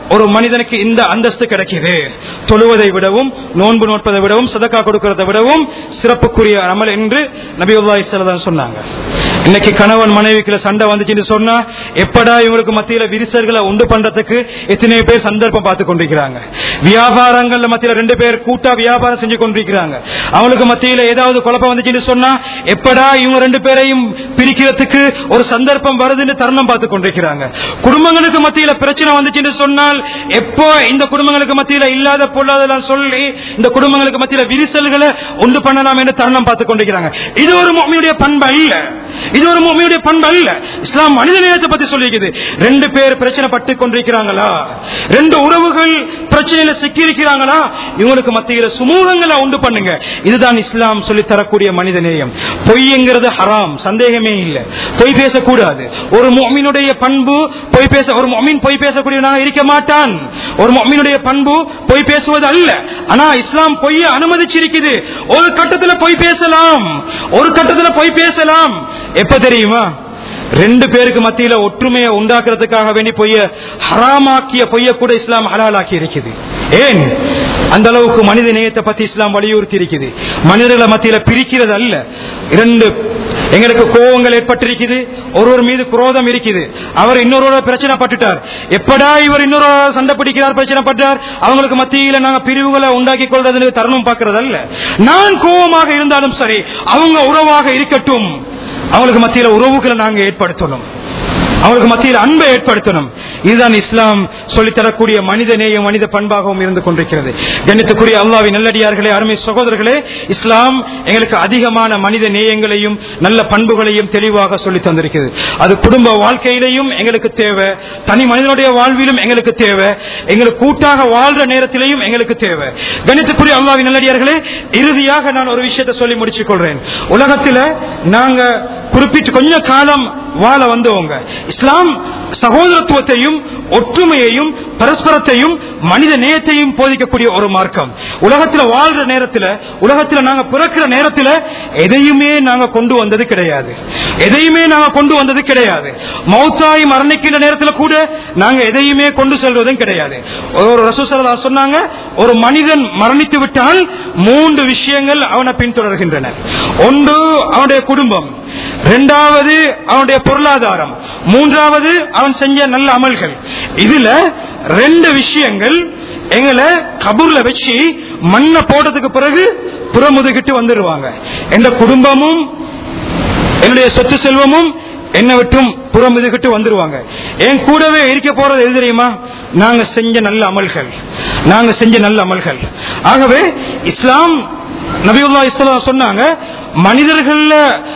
Speaker 1: ஒரு மனிதனுக்கு இந்த அந்தஸ்து கிடைக்குது தொழுவதை விடவும் நோன்பு நோட்பதை விடவும் சதக்கா கொடுக்கறதை விடவும் சிறப்புக்குரிய அமல் என்று நபி தான் சொன்னாங்க இன்னைக்கு கணவன் மனைவிக்குள்ள சண்டை வந்துச்சுன்னு சொன்னா எப்படா இவங்களுக்கு மத்தியில விரிசல்களை உண்டு பண்றதுக்கு எத்தனை பேர் சந்தர்ப்பம் பார்த்து கொண்டிருக்கிறாங்க வியாபாரங்கள்ல மத்தியில ரெண்டு பேர் கூட்டா வியாபாரம் செஞ்சு கொண்டிருக்கிறாங்க அவங்களுக்கு மத்தியில ஏதாவது குழப்பம் வந்துச்சுன்னு சொன்னா எப்படா இவங்க ரெண்டு பேரையும் பிரிக்கிறதுக்கு ஒரு சந்தர்ப்பம் வருதுன்னு தருணம் பார்த்து கொண்டிருக்கிறாங்க குடும்பங்களுக்கு மத்தியில பிரச்சனை வந்துச்சுன்னு சொன்னால் எப்போ இந்த குடும்பங்களுக்கு மத்தியில இல்லாத பொருளாதாரம் சொல்லி இந்த குடும்பங்களுக்கு மத்தியில விரிசல்களை உண்டு பண்ணலாம் என்று தருணம் பார்த்து கொண்டிருக்கிறாங்க இது ஒரு மொழியுடைய பண்பு அல்ல இது ஒரு மொழியுடைய பண்பு அல்ல இஸ்லாம் மனித நேயத்தை பத்தி சொல்லிக்குது ரெண்டு பேர் பிரச்சனை பட்டு கொண்டிருக்கிறாங்களா ரெண்டு உறவுகள் பிரச்சனையில சிக்கி இருக்கிறாங்களா இவங்களுக்கு மத்தியில சுமூகங்களை உண்டு பண்ணுங்க இதுதான் இஸ்லாம் சொல்லி தரக்கூடிய மனித நேயம் பொய்ங்கிறது ஹராம் சந்தேகமே இல்லை பொய் பேசக்கூடாது ஒரு மொமினுடைய பண்பு பொய் பேச ஒரு மொமின் பொய் பேசக்கூடியவனாக இருக்க மாட்டான் ஒரு மொமினுடைய பண்பு பொய் பேசுவது அல்ல ஆனா இஸ்லாம் பொய்ய அனுமதிச்சிருக்குது ஒரு கட்டத்துல பொய் பேசலாம் ஒரு கட்டத்துல பொய் பேசலாம் எப்ப தெரியுமா ரெண்டு பேருக்கு மத்தியில ஒற்றுமையை உண்டாக்குறதுக்காக வேண்டி பொய்ய ஹராமாக்கிய பொய்ய கூட இஸ்லாம் ஹலாலாக்கி இருக்குது ஏன் அந்த அளவுக்கு மனித நேயத்தை பத்தி இஸ்லாம் வலியுறுத்தி இருக்குது மனிதர்களை மத்தியில பிரிக்கிறது அல்ல இரண்டு எங்களுக்கு கோபங்கள் ஏற்பட்டிருக்குது ஒருவர் மீது குரோதம் இருக்குது அவர் இன்னொரு பிரச்சனை பட்டுட்டார் எப்படா இவர் இன்னொரு சண்டை பிடிக்கிறார் பிரச்சனை பட்டார் அவங்களுக்கு மத்தியில நாங்க பிரிவுகளை உண்டாக்கி கொள்றது தருணம் பார்க்கறது அல்ல நான் கோபமாக இருந்தாலும் சரி அவங்க உறவாக இருக்கட்டும் அவங்களுக்கு மத்தியில உறவுகளை நாங்க ஏற்படுத்தணும் அவங்களுக்கு மத்தியில் அன்பை ஏற்படுத்தணும் இதுதான் இஸ்லாம் சொல்லித்தரக்கூடிய மனித நேயம் மனித பண்பாகவும் இருந்து கொண்டிருக்கிறது கண்ணியத்துக்குரிய அல்லாவின் நல்லடியார்களே அருமை சகோதரர்களே இஸ்லாம் எங்களுக்கு அதிகமான மனித நேயங்களையும் நல்ல பண்புகளையும் தெளிவாக சொல்லி தந்திருக்கிறது அது குடும்ப வாழ்க்கையிலையும் எங்களுக்கு தேவை தனி மனிதனுடைய வாழ்விலும் எங்களுக்கு தேவை எங்களுக்கு கூட்டாக வாழ்ற நேரத்திலையும் எங்களுக்கு தேவை கணித்துக்குரிய அல்லாவின் நல்லடியார்களே இறுதியாக நான் ஒரு விஷயத்தை சொல்லி முடிச்சுக் கொள்றேன் உலகத்துல நாங்க குறிப்பிட்டு கொஞ்ச காலம் வாழ வந்தவங்க இஸ்லாம் சகோதரத்துவத்தையும் ஒற்றுமையையும் பரஸ்பரத்தையும் மனித நேயத்தையும் போதிக்கக்கூடிய ஒரு மார்க்கம் உலகத்துல வாழ்ற நேரத்துல உலகத்துல நாங்க பிறக்கிற நேரத்துல எதையுமே நாங்க கொண்டு வந்தது கிடையாது எதையுமே நாங்க கொண்டு வந்தது கிடையாது மௌத்தாய் மரணிக்கின்ற நேரத்துல கூட நாங்க எதையுமே கொண்டு செல்வதும் கிடையாது ஒரு ரசூசல்லா சொன்னாங்க ஒரு மனிதன் மரணித்து விட்டால் மூன்று விஷயங்கள் அவனை பின்தொடர்கின்றன ஒன்று அவனுடைய குடும்பம் இரண்டாவது அவனுடைய பொருளாதாரம் மூன்றாவது அவன் செஞ்ச நல்ல அமல்கள் இதுல ரெண்டு விஷயங்கள் எங்களை கபூர்ல வச்சு மண்ணை போட்டதுக்கு பிறகு புறமுதுகிட்டு வந்துடுவாங்க எந்த குடும்பமும் என்னுடைய சொத்து செல்வமும் என்னை விட்டும் புறமுதுகிட்டு வந்துருவாங்க என் கூடவே இருக்க போறது எது தெரியுமா நாங்க செஞ்ச நல்ல அமல்கள் நாங்க செஞ்ச நல்ல அமல்கள் ஆகவே இஸ்லாம் நபியுல்லா இஸ்லாம் சொன்னாங்க மனிதர்கள்ல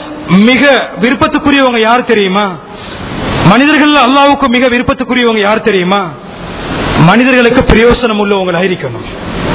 Speaker 1: மிக விருப்பத்துக்குரியவங்க யார் தெரியுமா மனிதர்கள் அல்லாவுக்கு மிக விருப்பத்துக்குரியவங்க யார் தெரியுமா மனிதர்களுக்கு பிரயோசனம் உள்ளவங்களா இருக்கணும்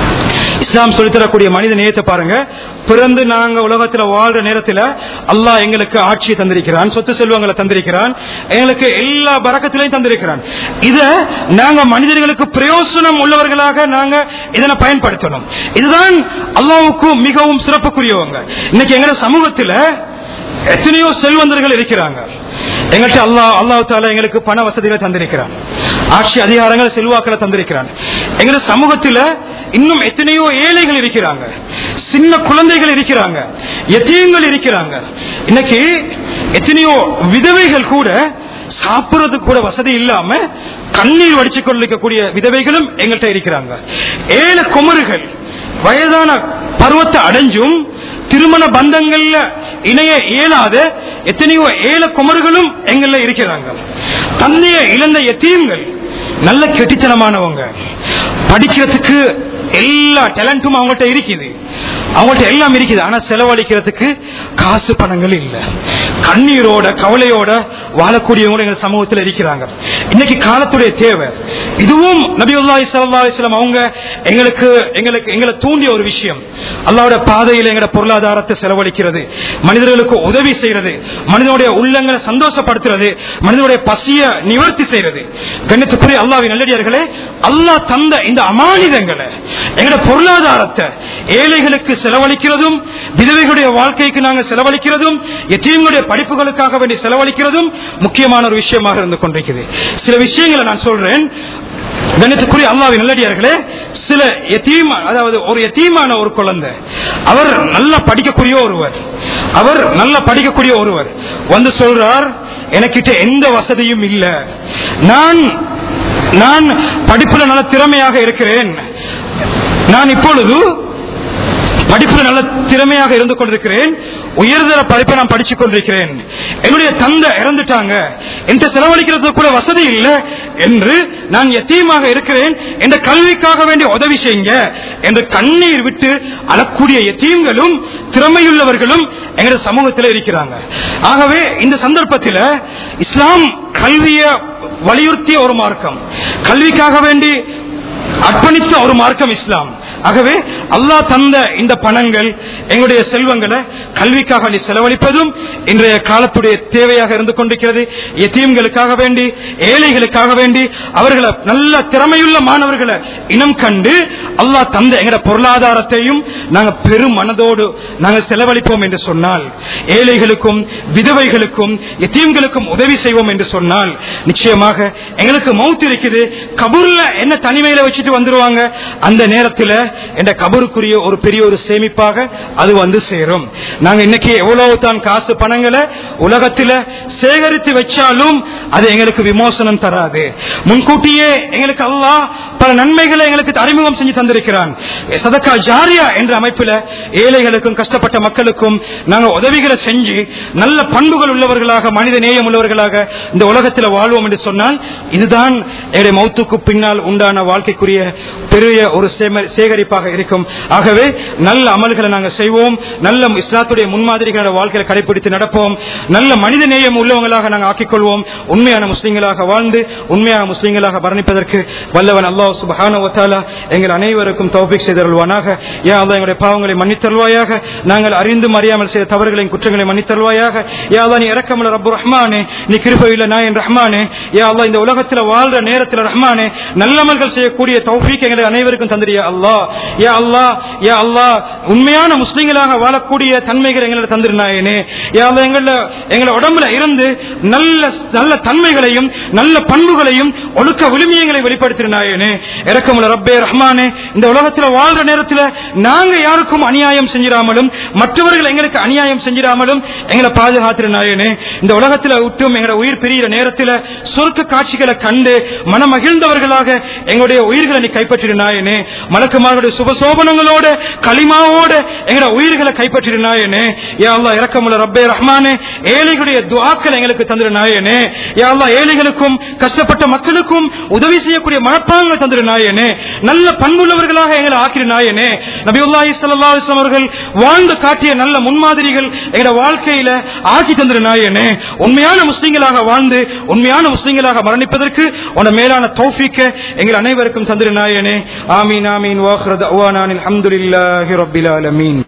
Speaker 1: இஸ்லாம் சொல்லித்தரக்கூடிய மனித நேயத்தை பாருங்க பிறந்து நாங்க உலகத்துல வாழ்ற நேரத்துல அல்லாஹ் எங்களுக்கு ஆட்சியை தந்திருக்கிறான் சொத்து செல்வங்களை தந்திருக்கிறான் எங்களுக்கு எல்லா பறக்கத்திலையும் தந்திருக்கிறான் இத நாங்க மனிதர்களுக்கு பிரயோசனம் உள்ளவர்களாக நாங்க இதனை பயன்படுத்தணும் இதுதான் அல்லாவுக்கு மிகவும் சிறப்புக்குரியவங்க இன்னைக்கு எங்க சமூகத்துல எத்தனையோ செல்வந்தர்கள் இருக்கிறாங்க எங்கள்கிட்ட அல்லா அல்லாஹ் தாலா எங்களுக்கு பண வசதிகளை தந்திருக்கிறான் ஆட்சி அதிகாரங்களை செல்வாக்களை தந்திருக்கிறான் எங்க சமூகத்தில் இன்னும் எத்தனையோ ஏழைகள் இருக்கிறாங்க சின்ன குழந்தைகள் இருக்கிறாங்க எத்தியங்கள் இருக்கிறாங்க இன்னைக்கு எத்தனையோ விதவைகள் கூட சாப்பிடுறதுக்கு கூட வசதி இல்லாம கண்ணீர் வடிச்சு கொண்டிருக்கக்கூடிய விதவைகளும் எங்கள்கிட்ட இருக்கிறாங்க ஏழை குமருகள் வயதான பருவத்தை அடைஞ்சும் திருமண பந்தங்கள்ல இணைய இயலாத எத்தனையோ ஏழை குமர்களும் எங்கள்ல இருக்கிறாங்க தந்தைய இழந்த எத்தீம்கள் நல்ல கெட்டித்தனமானவங்க படிக்கிறதுக்கு எல்லா டேலண்டும் அவங்கள்ட்ட இருக்குது அவங்கள்ட்ட எல்லாம் இருக்குது ஆனா செலவழிக்கிறதுக்கு காசு பணங்கள் இல்ல கண்ணீரோட கவலையோட வாழக்கூடியவங்க எங்க சமூகத்தில் இருக்கிறாங்க இன்னைக்கு காலத்துடைய தேவை இதுவும் நபியுல்லாஹி ஸல்லல்லாஹு அலைஹி வஸல்லம் அவங்க எங்களுக்கு எங்களுக்கு எங்களை தூண்டிய ஒரு விஷயம் அல்லாஹ்வுடைய பாதையில் எங்களோட பொருளாதாரத்தை செலவழிக்கிறது மனிதர்களுக்கு உதவி செய்யறது மனிதனுடைய உள்ளங்களை சந்தோஷப்படுத்துறது மனிதனுடைய பசிய நிவர்த்தி செய்யறது கண்ணியத்துக்குரிய அல்லாஹ்வின் நல்லடியார்களே அல்லாஹ் தந்த இந்த அமானிதங்களை எங்களோட பொருளாதாரத்தை ஏழைகளுக்கு செலவழிக்கிறதும் விதவைகளுடைய வாழ்க்கைக்கு நாங்கள் செலவழிக்கிறதும் எத்தீங்களுடைய படிப்புகளுக்காக வேண்டி செலவழிக்கிறதும் முக்கியமான ஒரு விஷயமாக இருந்து கொண்டிருக்கிறது சில விஷயங்களை நான் சொல்றேன் கணித்துக்குரிய அல்லாவின் நல்லடியார்களே சில எத்தீமா அதாவது ஒரு எத்தீமான ஒரு குழந்தை அவர் நல்லா படிக்கக்கூடிய ஒருவர் அவர் நல்லா படிக்கக்கூடிய ஒருவர் வந்து சொல்றார் எனக்கிட்ட எந்த வசதியும் இல்ல நான் நான் படிப்புல நல்ல திறமையாக இருக்கிறேன் நான் இப்பொழுது படிப்புல நல்ல திறமையாக இருந்து கொண்டிருக்கிறேன் உயர்தர படிப்பை நான் படிச்சு கொண்டிருக்கிறேன் என்னுடைய தந்தை இறந்துட்டாங்க என்கிட்ட செலவழிக்கிறது கூட வசதி இல்லை என்று நான் எத்தீமாக இருக்கிறேன் என்ற கல்விக்காக வேண்டிய உதவி செய்யுங்க என்று கண்ணீர் விட்டு அழக்கூடிய எத்தீம்களும் திறமையுள்ளவர்களும் எங்களுடைய சமூகத்தில் இருக்கிறாங்க ஆகவே இந்த சந்தர்ப்பத்தில் இஸ்லாம் கல்வியை வலியுறுத்திய ஒரு மார்க்கம் கல்விக்காக வேண்டி அர்ப்பணித்த ஒரு மார்க்கம் இஸ்லாம் ஆகவே அல்லாஹ் தந்த இந்த பணங்கள் எங்களுடைய செல்வங்களை கல்விக்காக வேண்டி செலவழிப்பதும் இன்றைய காலத்துடைய தேவையாக இருந்து கொண்டிருக்கிறது எத்தீம்களுக்காக வேண்டி ஏழைகளுக்காக வேண்டி அவர்களை நல்ல திறமையுள்ள மாணவர்களை இனம் கண்டு அல்லாஹ் தந்த எங்களோட பொருளாதாரத்தையும் நாங்க பெரும் மனதோடு நாங்கள் செலவழிப்போம் என்று சொன்னால் ஏழைகளுக்கும் விதவைகளுக்கும் எத்தீம்களுக்கும் உதவி செய்வோம் என்று சொன்னால் நிச்சயமாக எங்களுக்கு மவுத் இருக்குது கபூர்ல என்ன தனிமையில வச்சுட்டு வந்துருவாங்க அந்த நேரத்தில் என்ற கபருக்குரிய ஒரு பெரிய ஒரு சேமிப்பாக அது வந்து சேரும் நாங்க இன்னைக்கு எவ்வளவு தான் காசு பணங்களை உலகத்தில் சேகரித்து வச்சாலும் அது எங்களுக்கு விமோசனம் தராது முன்கூட்டியே எங்களுக்கு அல்லாஹ் பல நன்மைகளை எங்களுக்கு அறிமுகம் செஞ்சு தந்திருக்கிறான் சதக்கா ஜாரியா என்ற அமைப்பில் ஏழைகளுக்கும் கஷ்டப்பட்ட மக்களுக்கும் நாங்கள் உதவிகளை செஞ்சு நல்ல பண்புகள் உள்ளவர்களாக மனித நேயம் உள்ளவர்களாக இந்த உலகத்தில் வாழ்வோம் என்று சொன்னால் இதுதான் என்னுடைய மௌத்துக்கு பின்னால் உண்டான வாழ்க்கைக்குரிய பெரிய ஒரு சேம- சேகரிப்பாக இருக்கும் ஆகவே நல்ல அமல்களை நாங்கள் செய்வோம் நல்ல இஸ்லாத்துடைய முன்மாதிரிகளோட வாழ்க்கையை கடைபிடித்து நடப்போம் நல்ல மனித நேயம் உள்ளவங்களாக நாங்கள் ஆக்கிக்கொள்வோம் உண்மையான முஸ்லிம்களாக வாழ்ந்து உண்மையான முஸ்லிம்களாக வர்ணிப்பதற்கு வல்லவன் அல்லாஹ் சுபஹான வத்தாலா எங்கள் அனைவருக்கும் தௌபிக் செய்தருள்வானாக யா அல்லாஹ் எங்களுடைய பாவங்களை மன்னித்தருள்வாயாக நாங்கள் அறிந்தும் அறியாமல் செய்த தவறுகளின் குற்றங்களை மன்னித்தருள்வாயாக யா அல்லாஹ் நீ இறக்கமுள்ள ரப்பு ரஹ்மானே நீ கிருபையுள்ள நாயன் ரஹ்மானே யா அல்லாஹ் இந்த உலகத்தில் வாழ்ற நேரத்தில் ரஹ்மானே நல்லமல்கள் செய்யக்கூடிய தௌஃபீக் எங்களை அனைவருக்கும் தந்திரியா அல்லாஹ் யா அல்லாஹ் யா அல்லாஹ் உண்மையான முஸ்லிம்களாக வாழக்கூடிய தன்மைகள் எங்களை தந்திருநாயனே யா அல்லாஹ் எங்கள எங்களை உடம்புல இருந்து நல்ல நல்ல தன்மைகளையும் நல்ல பண்புகளையும் ஒழுக்க விழுமியங்களை வெளிப்படுத்தினாயனே இறக்கமுள்ள ரப்பே ரஹ்மானே இந்த உலகத்தில் வாழ்ற நேரத்தில் நாங்க யாருக்கும் அநியாயம் செஞ்சிடாமலும் மற்றவர்கள் எங்களுக்கு அநியாயம் செஞ்சிடாமலும் எங்களை பாதுகாத்திருநாயனே இந்த உலகத்தில் விட்டும் எங்களோட உயிர் பிரிகிற நேரத்தில் சொர்க்க காட்சிகளை கண்டு மனமகிழ்ந்தவர்களாக எங்களுடைய உயிர்களை நீ கைப்பற்றினாயனே மலக்குமார்களுடைய சுபசோபனங்களோட களிமாவோட எங்களோட உயிர்களை கைப்பற்றினாயனே யா அல்லாஹ் இறக்கமுள்ள ரப்பே ரஹ்மானே ஏழைகளுடைய துஆக்களை எங்களுக்கு தந்திர நாயனே யா அல்லாஹ் ஏழைகளுக்கும் கஷ்டப்பட்ட மக்களுக்கும் உதவி செய்யக்கூடிய மனப்பாங்களை தந்திர நாயனே நல்ல பண்புள்ளவர்களாக எங்களை ஆக்கிற நாயனே நபியுல்லாஹி ஸல்லல்லாஹு அலைஹி வஸல்லம் அவர்கள் வாழ்ந்து காட்டிய நல்ல முன்மாதிரிகள் எங்களோட வாழ்க்கையில ஆக்கி தந்திர நாயனே உண்மையான முஸ்லிம்களாக வாழ்ந்து உண்மையான முஸ்லிம்களாக மரணிப்பதற்கு உன மேலான தௌஃபீக்க எங்கள் அனைவருக்கும் தந்திர நாயனே ஆமீன் ஆமீன் வாஹ்ரத் அவானான் அல்ஹம்துலில்லாஹி ரப்பில் ஆலமீன்